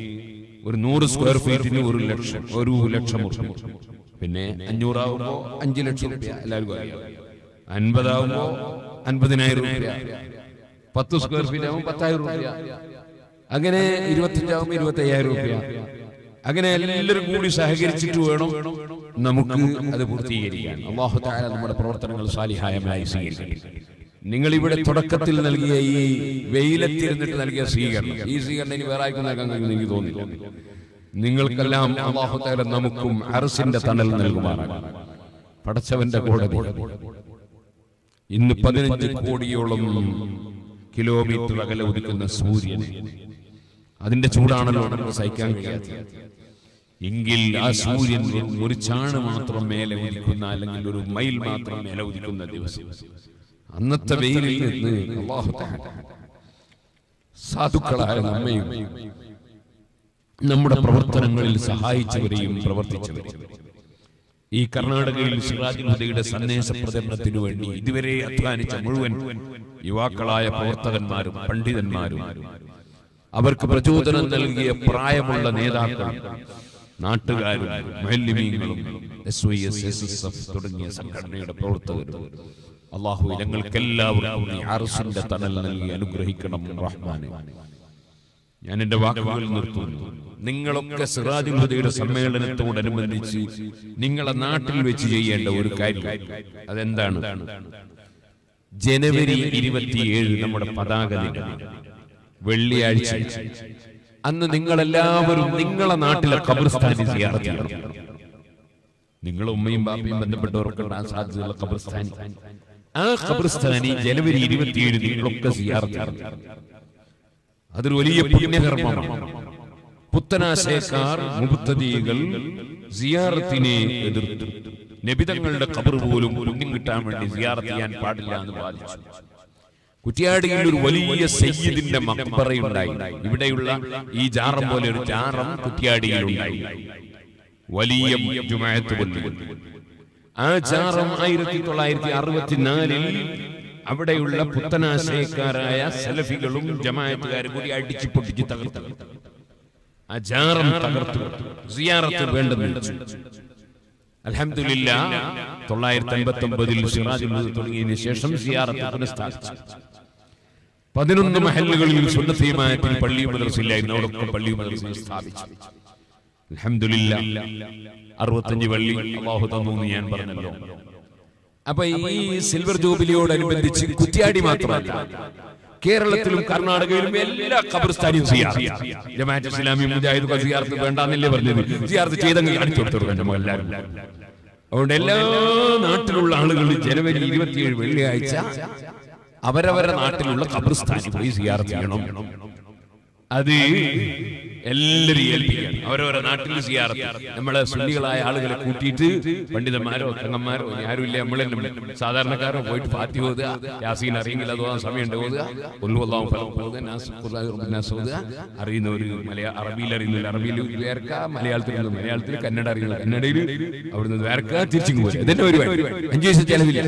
ഒരു നൂറ് സ്ക്വയർ ഫീറ്റിന് ഒരു ലക്ഷം ഒരു ലക്ഷം ഉറുപ്പ്യ പിന്നെ അഞ്ഞൂറാവുമ്പോ അഞ്ചു ലക്ഷം റുപ്യ എല്ലാവർക്കും അറിയാം അൻപതാവുമ്പോ അൻപതിനായിരം റുപ്യ പത്ത് സ്ക്വയർ ഫീറ്റ് ആകുമ്പോൾ പത്തായിരം റുപ്യ അങ്ങനെ ഇരുപത്തിയഞ്ചാകുമ്പോൾ ഇരുപത്തി അയ്യായിരം റുപ്യ അങ്ങനെ എല്ലാവരും കൂടി സഹകരിച്ചിട്ട് വേണം നമുക്ക് അത് പൂർത്തീകരിക്കാൻ അള്ളാഹു താല നമ്മുടെ പ്രവർത്തനങ്ങൾ സാലിഹായമായി സ്വീകരിക്കട്ടെ നിങ്ങൾ ഇവിടെ തുടക്കത്തിൽ നൽകിയ ഈ വെയിലത്തിരുന്നിട്ട് നൽകിയ സ്വീകരണം ഈ സ്വീകരണം ഇനി വേറെ ആർക്കും നൽകാൻ കഴിയുമെന്ന് എനിക്ക് തോന്നില്ല നിങ്ങൾക്കെല്ലാം അള്ളാഹു താല നമുക്കും അറസിന്റെ തണൽ നൽകുമാറാകും പടച്ചവന്റെ കോടതി ഇന്ന് പതിനഞ്ച് കോടിയോളം കിലോമീറ്റർ അകലെ ഉദിക്കുന്ന സൂര്യനെ അതിന്റെ ചൂടാണല്ലോ നമുക്ക് സഹിക്കാൻ കഴിയാത്തത് എങ്കിൽ ആ സൂര്യൻ വെറും ഒരു ചാണ് മാത്രം മേലെ ഉദിക്കുന്ന അല്ലെങ്കിൽ ഒരു മൈൽ മാത്രം മേലെ ഉദിക്കുന്ന ദിവസം അന്നത്തെ വെയിലിൽ നിന്ന് അല്ലാഹു തആല സാധുക്കളായ നമ്മയും നമ്മുടെ പ്രവർത്തനങ്ങളിൽ സഹായിച്ചവരെയും പ്രവർത്തിച്ചവരെയും ഈ കർണാടകയിൽ സിറാജുൽ ഹുദയുടെ സന്ദേശ പ്രചരണത്തിനു വേണ്ടി ഇതുവരെ അധ്വാനിച്ച മുഴുവൻ യുവാക്കളായ പ്രവർത്തകന്മാരും പണ്ഡിതന്മാരും അവർക്ക് പ്രചോദനം നൽകിയ പ്രായമുള്ള നേതാക്കൾ നാട്ടുകാരും മഹല്ലിമീങ്ങളും S Y S S S F തുടങ്ങിയ സംഘടനയുടെ പ്രവർത്തകരും അള്ളാഹു ഞങ്ങൾക്കെല്ലാവർക്കും നീ അറസിന്റെ തണൽ നൽകി അനുഗ്രഹിക്കണം റഹ്മാനെ ഞാൻ എന്റെ വാക്കുകൾ നിർത്തുന്നു നിങ്ങളൊക്കെ സിറാജുൽ ഹുദയുടെ സമ്മേളനത്തോടനുബന്ധിച്ച് നിങ്ങളെ നാട്ടിൽ വെച്ച് ചെയ്യേണ്ട ഒരു കാര്യം അതെന്താണ് ജനുവരി ഇരുപത്തിയേഴ് നമ്മുടെ പതാക ദിനം വെള്ളിയാഴ്ച അന്ന് നിങ്ങളെല്ലാവരും നിങ്ങളെ നാട്ടിലെ ഖബർസ്ഥാനിൽ സിയാറത്ത് ചെയ്യണം നിങ്ങളെ ഉമ്മയും ബാപ്പയും ബന്ധപ്പെട്ടവരൊക്കെ ഉണ്ടാകാൻ സാധ്യതയുള്ള ഖബർസ്ഥാനി ആ ഖബർസ്ഥാനി ജനുവരി ഇരുപത്തിയേഴ് നിങ്ങളൊക്കെ സിയാറത്ത് ചെയ്യണം അതൊരു വലിയ പുണ്യകർമ്മമാണ് പുത്തനാശയക്കാർ മുബത്തദീകൾ സിയാറത്തിനെ എതിർത്തു നബിതങ്ങളുടെ ഖബർ പോലും പുണ്യം കിട്ടാൻ വേണ്ടി സിയാറത്ത് ചെയ്യാൻ പാടില്ല എന്ന് വാദിച്ചു കുറ്റിയാടിയിൽ ഒരു വലിയ സയ്യിദിന്റെ മക്ബറയുണ്ടായി ഇവിടെയുള്ള ഈ ജാറം പോലെ ഒരു ജാറം കുറ്റിയാടിയിലുണ്ടായി വലിയ ജുമായത്ത് പള്ളി ആ ജാറം ആയിരത്തി തൊള്ളായിരത്തി അറുപത്തിനാലിൽ അവിടെയുള്ള പുത്തനാശയക്കാരായ സലഫികളും ജമായത്തുകാരും കൂടി അടിച്ചു പൊട്ടിച്ച് തകർത്തു ആ ജാറം തകർത്തു സിയാറത്ത് വേണ്ടെന്ന് വെച്ചു അലഹമില്ല തൊള്ളായിരത്തി അമ്പത്തി ഒമ്പതിൽ സിറാജുൽ ഹുദ തുടങ്ങിയതിനു ശേഷം സിയാറത്ത് പുനഃസ്ഥാപിച്ചു പതിനൊന്ന് മഹല്ലുകളിൽ സുന്നത്തീമായത്തിൽ പള്ളിയും മദ്രസയില്ലായിരുന്നു അവിടൊക്കെ പള്ളിയും മദ്രസയും സ്ഥാപിച്ചു അലഹമില്ല അറുപത്തഞ്ച് പള്ളി അള്ളാഹു തന്നു എന്ന് ഞാൻ പറഞ്ഞല്ലോ അപ്പൊ ഈ സിൽവർ ജൂബിലിയോടനുബന്ധിച്ച് കുറ്റിയാടി മാത്രമല്ല കേരളത്തിലും കർണാടകയിലും എല്ലാ ഖബർസ്ഥാനിയും സിയാറത്ത് ജമാഅത്ത് ഇസ്ലാമി മുജാഹിദ് സിയാറത്ത് വേണ്ടാന്നല്ലേ പറഞ്ഞത് സിയാറത്ത് ചെയ്തെങ്കിൽ കാണിച്ചു കൊടുത്തു നമ്മൾ എല്ലാവരും അതുകൊണ്ട് എല്ലാ നാട്ടിലുള്ള ആളുകൾ ജനുവരി ഇരുപത്തിയേഴ് വെള്ളിയാഴ്ച അവരവരുടെ നാട്ടിലുള്ള ഖബർസ്ഥാനിൽ പോയി സിയാറത്ത് ചെയ്യണം അത് എല്ലാവരും ഏൽപ്പിക്കണം അവരവരുടെ നാട്ടിൽ സിയാറത്ത് നമ്മളെ സുന്നികളായ ആളുകളെ കൂട്ടിയിട്ട് പണ്ഡിതന്മാരോ തങ്ങന്മാരോ ആരുമില്ല നമ്മൾ തന്നെ സാധാരണക്കാരോ പോയിട്ട് ഫാത്തി ഓതുക യാസീൻ അറിയെങ്കിൽ അത് ഓതാൻ സമയമുണ്ട് ഓതുക ഒന്നുകൊള്ളാവും ഫലം ഓതുക നാസ് ഖുർആൻ നാസ് ഓതുക അറിയുന്നവർ മലയാ അറബിയിൽ അറിയുന്നില്ല അറബിയിൽ വേർക്ക മലയാളത്തിൽ മലയാളത്തിൽ കന്നഡ അറിയുന്നു കന്നഡയിൽ അവിടുന്ന് വേർക്ക തിരിച്ചു പോകുക ഇതന്നെ പരിപാടി അഞ്ചു ദിവസം ചെലവില്ല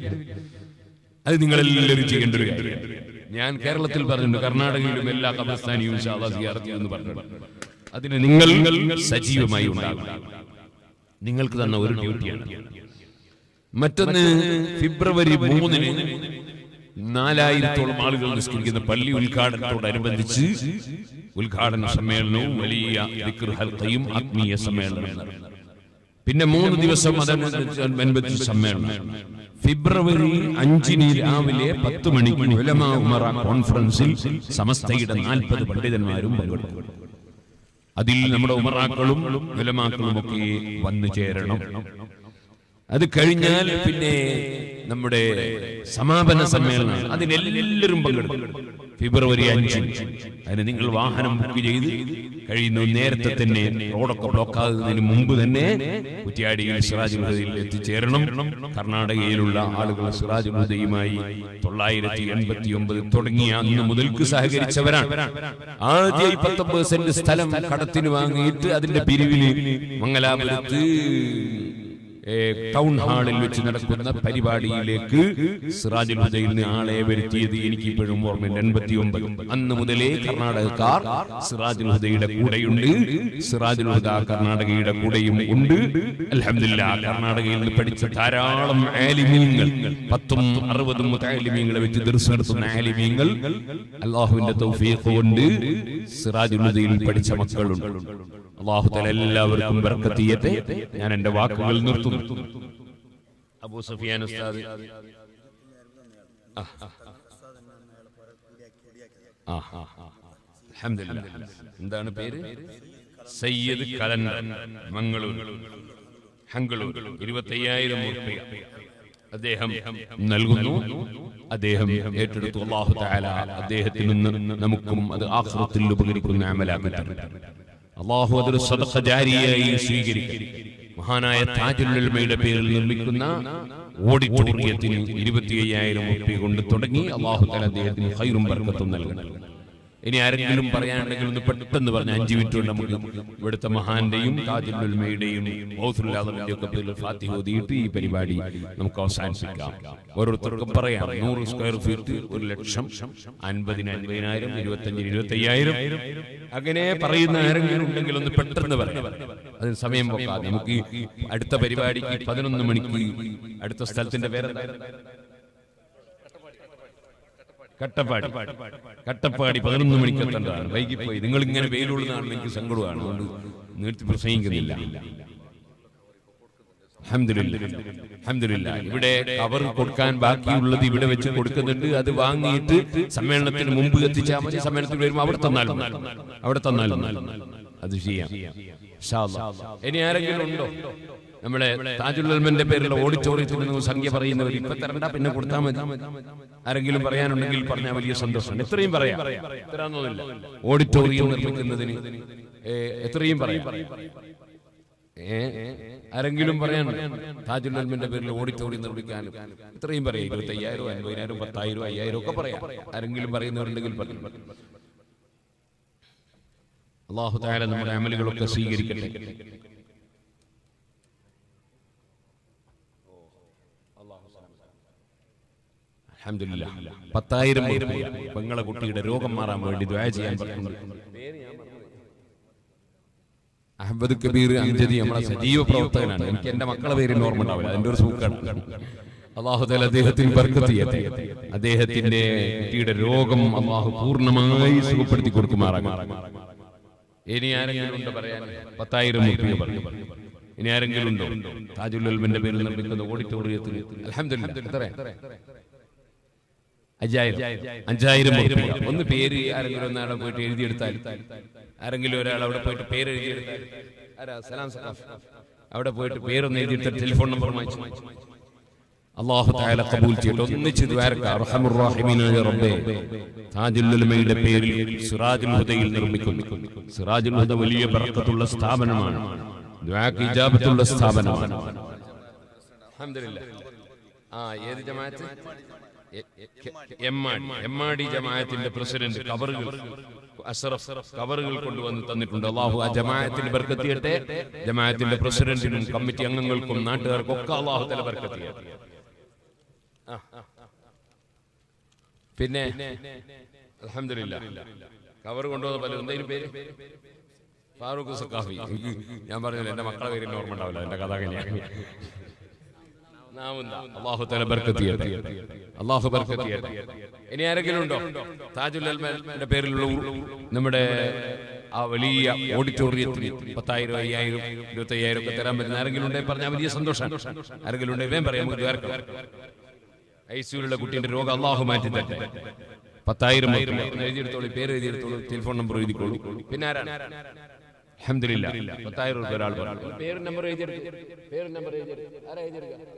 അത് നിങ്ങളെല്ലാവരും ചെയ്യേണ്ട ഒരു കാര്യമാണ് ഞാൻ കേരളത്തിൽ പറഞ്ഞിട്ടുണ്ട് കർണാടകയിലും എല്ലാ കബർസ്ഥാനിയും സിയാറത്തി എന്ന് പറഞ്ഞു അതിന് നിങ്ങൾ സജീവമായി ഉണ്ടാകും നിങ്ങൾക്ക് തന്ന ഒരു ഡ്യൂട്ടിയാണ് മറ്റൊന്ന് ഫെബ്രുവരി മൂന്നിന് നാലായിരത്തോളം ആളുകൾ നിസ്കരിക്കുന്ന പള്ളി ഉദ്ഘാടനത്തോടനുബന്ധിച്ച് ഉദ്ഘാടന സമ്മേളനവും വലിയ ദിക്ർ ഹൽക്കയും ആത്മീയ സമ്മേളനവും നടന്നു. പിന്നെ മൂന്ന് ദിവസം അതനുബന്ധിച്ച് സമ്മേളനം ഫെബ്രുവരി അഞ്ചിന് രാവിലെ പത്ത് മണിക്ക് ഉലമ ഉമറ കോൺഫറൻസിൽ സമസ്തയുടെ നാൽപ്പത് പണ്ഡിതന്മാരും പങ്കെടുക്കും അതിൽ നമ്മുടെ ഉമറാക്കളും ഉലമാക്കളും ഒക്കെ വന്നു ചേരണം അത് കഴിഞ്ഞാൽ പിന്നെ നമ്മുടെ സമാപന സമ്മേളനം അതിനെല്ലാവരും പങ്കെടുക്കും ഫെബ്രുവരി അഞ്ച് അതിന് നിങ്ങൾ വാഹനം ബുക്ക് ചെയ്ത് കഴിയുന്നു നേരത്തെ തന്നെ റോഡൊക്കെ ബ്ലോക്ക് ആകുന്നതിന് മുമ്പ് തന്നെ കുറ്റ്യാടിയിൽ സിറാജുൽ ഹുദയിൽ എത്തിച്ചേരണം കർണാടകയിലുള്ള ആളുകൾ സിറാജുൽ ഹുദയുമായി തൊള്ളായിരത്തി എൺപത്തി ഒമ്പത് തുടങ്ങിയ അന്ന് മുതൽക്ക് സഹകരിച്ചവരാണ് ആദ്യമായി പത്തൊമ്പത് സെന്റ് സ്ഥലം കടത്തിന് വാങ്ങിയിട്ട് അതിന്റെ പിരിവിന് മംഗലാപുരത്ത് ഏ, ടൗൺ ഹാളിൽ വെച്ച് നടക്കുന്ന പരിപാടിയിലേക്ക് സിറാജുൽ ഹുദയിൽ നിന്ന് ആളെ വരുത്തിയത് എനിക്ക് ഇപ്പോഴും ഓർമ്മയുണ്ട് എൺപത്തി ഒമ്പത് അന്ന് മുതലേ കർണാടകക്കാർ സിറാജുൽ ഹുദയുടെ കൂടെയുണ്ട് സിറാജുൽ ഹുദ കർണാടകയുടെ കൂടെയും ഉണ്ട് അലഹമില്ല കർണാടകയിൽ നിന്ന് പഠിച്ച ധാരാളം ആലിമീങ്ങൾ പത്തും അറുപതും ആലിമീങ്ങളെ വെച്ച് ദർശനം നടത്തുന്ന ആലിമീങ്ങൾ അള്ളാഹുവിന്റെ തൗഫീഖ് കൊണ്ട് സിറാജുൽ ഹുദയിൽ പഠിച്ച മക്കളുണ്ട് അള്ളാഹു തല എല്ലാവർക്കും ബർക്കത്തിയത്തെ ഞാൻ എന്റെ വാക്കുകൾ നിർത്തുന്നു അബൂ സഫിയാൻ ഉസ്താദ് ആ, ആ. ആ, ആ, ആ. അൽഹംദുലില്ലാ. എന്താണ് പേര് സയ്യദ് കലണ്ടർ മംഗളൂർ ഹംഗളൂർ ഇരുപത്തയ്യായിരം ഉറുപ്പിക അദ്ദേഹം നൽകുന്നു അദ്ദേഹം ഏറ്റെടുത്തു അള്ളാഹു തആല അദ്ദേഹത്തിൽ നിന്ന് നമുക്കും അത് ആഖിറത്തിൽ ഉപകരിക്കുന്ന അമലാക്കി തരും അള്ളാഹു അതൊരു സദഖ ജാരിയായി സ്വീകരിക്കും മഹാനായ താജുലുൽമയുടെ പേരിൽ നിർമ്മിക്കുന്ന ഓഡിറ്റോറിയത്തിന് ഇരുപത്തി അയ്യായിരം ഉറുപ്പിക കൊണ്ട് തുടങ്ങി അള്ളാഹു തആല അദ്ദേഹത്തിന് ഹൈറും ബർക്കത്തും നൽകണം ഇനി ആരെങ്കിലും പറയാനുണ്ടെങ്കിൽ ഒന്ന് പെട്ടെന്ന് പറഞ്ഞ അഞ്ചു മിനിറ്റ് കൊണ്ട് നമുക്ക് ഇവിടുത്തെ മഹാന്റെയും താജുലുൽമയുടെയും ബൗസുല്ലാദറിന്റെ ഒക്കെ പേരിൽ ഫാത്തിഹ ഓതിയിട്ട് ഈ പരിപാടി നമുക്ക് അവസാനിപ്പിക്കാം ഓരോരുത്തർക്കും പറയാം നൂറ് സ്ക്വയർ ഫീറ്റ് ഒരു ലക്ഷം അൻപതിന് അൻപതിനായിരം ഇരുപത്തഞ്ചിന് ഇരുപത്തി അയ്യായിരം അങ്ങനെ പറയുന്ന ആരെങ്കിലും ഉണ്ടെങ്കിൽ ഒന്ന് പെട്ടെന്ന് പറയാം അതിന് സമയം പോക്കാതെ നമുക്ക് ഈ അടുത്ത പരിപാടിക്ക് പതിനൊന്ന് മണിക്ക് അടുത്ത സ്ഥലത്തിന്റെ പേരെന്താ കട്ടപ്പാടി കട്ടപ്പാടി പതിനൊന്ന് മണിക്ക് എത്തേണ്ടതാണ് വൈകിപ്പോയി നിങ്ങൾ ഇങ്ങനെ വെയിലുള്ളതാണ് എനിക്ക് സങ്കടമാണ് അതുകൊണ്ട് നിർത്തി പ്രസംഗിക്കുന്നില്ല അൽഹംദുലില്ലാ. അൽഹംദുലില്ലാ. ഇവിടെ കവർ കൊടുക്കാൻ ബാക്കിയുള്ളത് ഇവിടെ വെച്ച് കൊടുക്കുന്നുണ്ട് അത് വാങ്ങിയിട്ട് സമ്മേളനത്തിന് മുമ്പ് എത്തിച്ചാൽ മതി സമ്മേളനത്തിൽ വരുമ്പോൾ അവിടെ തന്നാലും മതി. അവിടെ തന്നാലും മതി. അത് ചെയ്യാം ഇൻഷാ അല്ലാ. ഇനി ആരെങ്കിലും ഉണ്ടോ നമ്മളെ താജുൽമന്റെ പേരിലുള്ള ഓഡിറ്റോറിയത്തിൽ നിങ്ങൾ സംഖ്യ പറയുന്നവർ ഇപ്പൊ തരണ്ട പിന്നെ കൊടുത്താൽ മതി ആരെങ്കിലും പറയാനുണ്ടെങ്കിൽ പറഞ്ഞാൽ വലിയ സന്തോഷമാണ് എത്രയും പറയാം തരാന്നൊന്നുമില്ല ഓഡിറ്റോറിയം നിർമ്മിക്കുന്നതിന് ഏ, എത്രയും പറയാം ഏ, ആരെങ്കിലും പറയാൻ താജുൽ അൽമിന്റെ പേരിൽ ഓഡിറ്റോറിയം നിർമ്മിക്കാനും ഇത്രയും പറയാം ഇരുപത്തി അയ്യായിരം അൻപതിനായിരം പത്തായിരം അയ്യായിരം ഒക്കെ പറയാം ആരെങ്കിലും പറയുന്നവരുണ്ടെങ്കിൽ പറയും അള്ളാഹു താല നമ്മുടെ അമലുകളൊക്കെ സ്വീകരിക്കട്ടെ അൽഹംദുലില്ലാ. പത്തായിരം രൂപ പെങ്ങളെ കുട്ടിയുടെ രോഗം മാറാൻ വേണ്ടി ദ്വാ ചെയ്യാൻ പറഞ്ഞു അഹമ്മദ് കബീർ അഞ്ചതി നമ്മളെ സജീവ പ്രവർത്തകനാണ് എനിക്ക് എന്റെ മക്കളെ പേരിൽ ഓർമ്മ ഉണ്ടാവില്ല അതിന്റെ ഒരു സൂക്കാണ് അള്ളാഹുദാൽ അദ്ദേഹത്തിന് ബർക്കത്ത് ചെയ്യട്ടെ അദ്ദേഹത്തിന്റെ കുട്ടിയുടെ രോഗം അള്ളാഹു പൂർണ്ണമായി സുഖപ്പെടുത്തി കൊടുക്കുമാറാകാം ഇനി ആരെങ്കിലും ഉണ്ടോ പറയാൻ പത്തായിരം രൂപ പറഞ്ഞു ഇനി ആരെങ്കിലും ഉണ്ടോ താജുൽ അൽമിന്റെ പേരിൽ നിർമ്മിക്കുന്ന ഓഡിറ്റോറിയത്തിൽ അൽഹംദുലില്ലാ എത്ര അഞ്ചായിരം അഞ്ചായിരം ഉറുപ്പിക. ഒന്ന് പേര് ആരെങ്കിലും ഒന്നാളെ പോയിട്ട് എഴുതിയെടുത്താൽ ആരെങ്കിലും ഒരാൾ അവിടെ പോയിട്ട് പേര് എഴുതിയെടുത്താൽ ആരാ സലാം സഖാഫ് അവിടെ പോയിട്ട് പേരൊന്ന് എഴുതിയെടുത്താൽ ടെലിഫോൺ നമ്പർ വാങ്ങിച്ചു അള്ളാഹു താല കബൂൽ ചെയ്യട്ടെ ഒന്നിച്ച് ദ്വാരക്ക റഹമുറാഹിമീനായ റബ്ബേ താജുൽ ഉലമയുടെ പേരിൽ സിറാജുൽ ഹുദയിൽ നിർമ്മിക്കുന്നു സിറാജുൽ ഹുദ വലിയ ബർക്കത്തുള്ള സ്ഥാപനമാണ് ദ്വാക്ക് ഇജാബത്തുള്ള സ്ഥാപനമാണ് അൽഹംദുലില്ലാ ആ ഏത് ജമാഅത്ത് എ- എ- എമ്മാടി എമ്മാടി ജമാഅത്തിന്റെ പ്രസിഡന്റ് കവറുകൾ അഷറഫ് കവറുകൾ കൊണ്ടുവന്ന് തന്നിട്ടുണ്ട് അള്ളാഹു ആ ജമാഅത്തിന് ബർക്കത്തിയട്ടെ ജമാഅത്തിന്റെ പ്രസിഡന്റിനും കമ്മിറ്റി അംഗങ്ങൾക്കും നാട്ടുകാർക്കും ഒക്കെ അള്ളാഹു തല ബർക്കത്തിയട്ടെ ആ. പിന്നെ അൽഹംദുലില്ലാ കവർ കൊണ്ടുവന്ന പലരും എന്തായാലും പേര് ഫാറൂഖ് സക്കാഫി എനിക്ക് ഞാൻ പറഞ്ഞില്ല എന്റെ മക്കളെ പേരിൽ ഓർമ്മ ഉണ്ടാവില്ല എന്റെ കഥ അങ്ങനെയാണ് നാവുന്ന അള്ളാഹു തല ബർക്കത്ത് ചെയ്യട്ടെ അള്ളാഹു ബർക്കത്ത് ചെയ്യട്ടെ ഇനി ആരെങ്കിലും ഉണ്ടോ താജുൽ അൽമന്റെ പേരിലുള്ള ഉ- നമ്മുടെ ആ വലിയ ഓഡിറ്റോറിയത്തിൽ പത്തായിരം അയ്യായിരം ഇരുപത്തി അയ്യായിരം ഒക്കെ തരാൻ പറ്റുന്ന ആരെങ്കിലും ഉണ്ടെങ്കിൽ പറഞ്ഞാൽ വലിയ സന്തോഷം ആരെങ്കിലും ഉണ്ടെങ്കിൽ വേഗം പറയാം നമുക്ക് ദ്വാരക്കാം ഐസിയുള്ള കുട്ടീന്റെ രോഗം അള്ളാഹു മാറ്റി തട്ടെ പത്തായിരം ഉറുപ്പിക. ഒന്ന് എഴുതിയെടുത്തോളൂ പേര് എഴുതിയെടുത്തോളൂ ടെലിഫോൺ നമ്പർ എഴുതിക്കോളൂ പിന്നെ ആരാണ് അൽഹംദുലില്ലാ പത്തായിരം രൂപ ഒരാൾ പറഞ്ഞു പേരും നമ്പർ എഴുതിയെടുക്കും പേരും നമ്പർ എഴുതിയെടുക്കും ആരാ എഴുതിയെടുക്കുക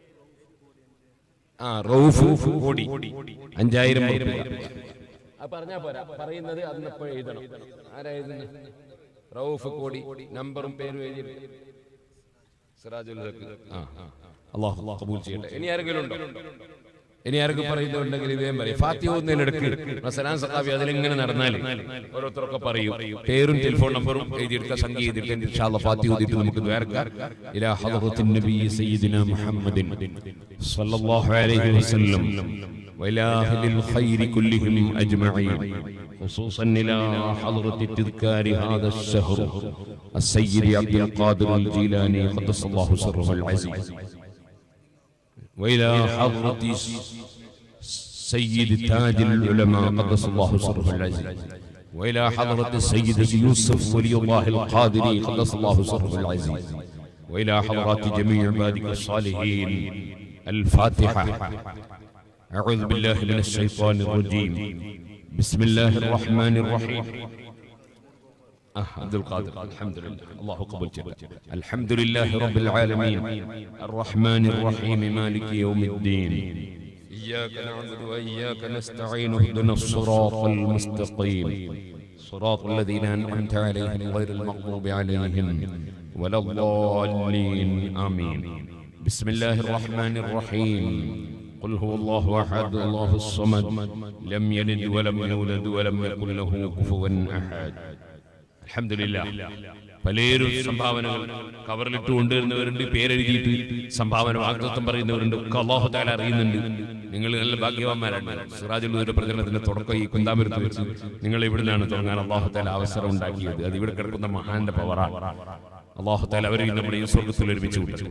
ആ റൌഫ് കോടി അഞ്ചായിരം ഉറുപ്പിക. ആ പറഞ്ഞാ പോരാ പറയുന്നത് അതിനെപ്പോ എഴുതണം ആരാ എഴുതുന്നത് റൌഫ് കോടി നമ്പറും പേരും എഴുതി സിറാജുൽ ഹക്ക് ആ അള്ളാഹു കബൂൽ ചെയ്യട്ടെ ഇനി ആരെങ്കിലും ഉണ്ടോ ഇനി ആരെങ്കിലും പറയുന്നുണ്ടെങ്കിൽ ഇതേം പറയും ഫാത്തി ഒന്നിനിടക്ക് സലാം സഖാബി അതിലിങ്ങനെ നടന്നാൽ ഓരോരുത്തരൊക്കെ പറയും പേരും ടെലിഫോൺ നമ്പറും എഴുതിയെടുക്കുക സംഖ്യ ചെയ്തിട്ട് ഇൻഷാ അല്ലാഹ് ഫാത്തി ഓതിയിട്ട് നമുക്ക് ദ്വാരക്കാം ഇലാ ഹദറത്തിൻ നബി സയ്യിദിന മുഹമ്മദിൻ സല്ലല്ലാഹു അലൈഹി വസല്ലം وإلى أهل الخير كلهم أجمعين خصوصا إلى حضرة تذكار هذا الشهر السيد عبد القادر الجيلاني قدس الله سره العزيز وإلى حضرة سيد تاج العلماء قدس الله سره العزيز وإلى حضرة السيد يوسف ولي الله القادري قدس الله سره العزيز وإلى حضرات جميع عبادك الصالحين الفاتحة أعوذ بالله من الشيطان الرجيم بسم الله الرحمن الرحيم آه عبد القادر الحمد لله الله قبل جل الحمد لله رب العالمين الرحمن الرحيم مالك يوم الدين إياك نعبد وإياك نستعين اهدنا الصراط المستقيم صراط الذين أنعمت عليهم غير المغضوب عليهم ولا الضالين آمين بسم الله الرحمن الرحيم قل هو الله أحد الله الصمد لم يلد ولم يولد ولم يكن له كفوا أحد അൽഹംദുലില്ല പലരും സംഭാവനകൾ കവറിലിട്ട് കൊണ്ടുവരുന്നവരുണ്ട് പേരെഴുതിയിട്ട് സംഭാവന വാഗ്ദത്വം പറയുന്നവരുണ്ട് ഒക്കെ അള്ളാഹു താല അറിയുന്നുണ്ട് നിങ്ങൾ നല്ല ഭാഗ്യവാന്മാരാണ് സിറാജുൽ ഒരു പ്രചരണത്തിന്റെ തുടക്കം ഈ കുന്താമരത്ത് വെച്ച് നിങ്ങൾ ഇവിടുന്നാണ് തുടങ്ങാൻ അള്ളാഹു താല അവസരം ഉണ്ടാക്കിയത് അത് ഇവിടെ കിടക്കുന്ന മഹാന്റെ പവറാണ് അള്ളാഹു താല അവരെ നമ്മുടെ ഈ സ്വർഗത്തിൽ ഒരുമിച്ച് വിട്ടു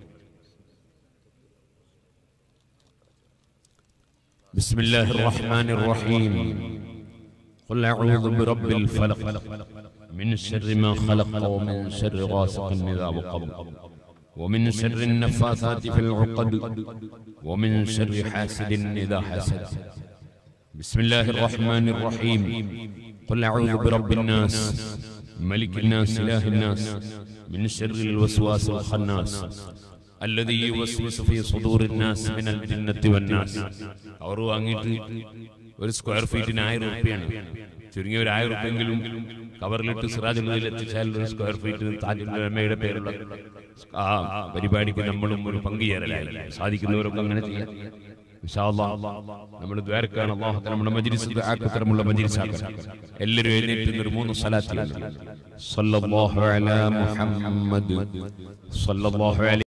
بسم الله الرحمن الرحيم قل أعوذ برب الفلق من شر ما خلق ومن شر غاسق إذا وقب ومن شر النفاثات في العقد ومن شر حاسد إذا حسد بسم الله الرحمن الرحيم قل أعوذ برب الناس ملك الناس إله الناس من شر الوسواس الخناس الذي يوسوس في صدور الناس من الجنة والناس അവർ വാങ്ങിയിട്ട് ഒരു സ്ക്വയർ ഫീറ്റിന് ആയിരം റുപ്യാണ് ചുരുങ്ങിയ ഒരു ആയിരം റുപ്യെങ്കിലും കവറിലിട്ട് സിറാജുള്ളിൽ എത്തിച്ചാൽ ഒരു സ്ക്വയർ ഫീറ്റ് താജുല്ലമയുടെ പേരുള്ള ആ പരിപാടിക്ക് നമ്മളും ഒരു പങ്കുചേരലായി സാധിക്കുന്നവരൊക്കെ അങ്ങനെ ചെയ്യാം ഇൻഷാ അല്ലാഹ് നമ്മൾ ദ്വാരക്കാണ് അള്ളാഹു നമ്മുടെ മജ്ലിസ് ദുആക്കത്തരമുള്ള മജ്ലിസ് ആക്കണം എല്ലാവരും എഴുന്നേറ്റ് ഒരു മൂന്ന് സ്വലാത്ത് സല്ലല്ലാഹു അലാ മുഹമ്മദ് സല്ലല്ലാഹു അലൈഹി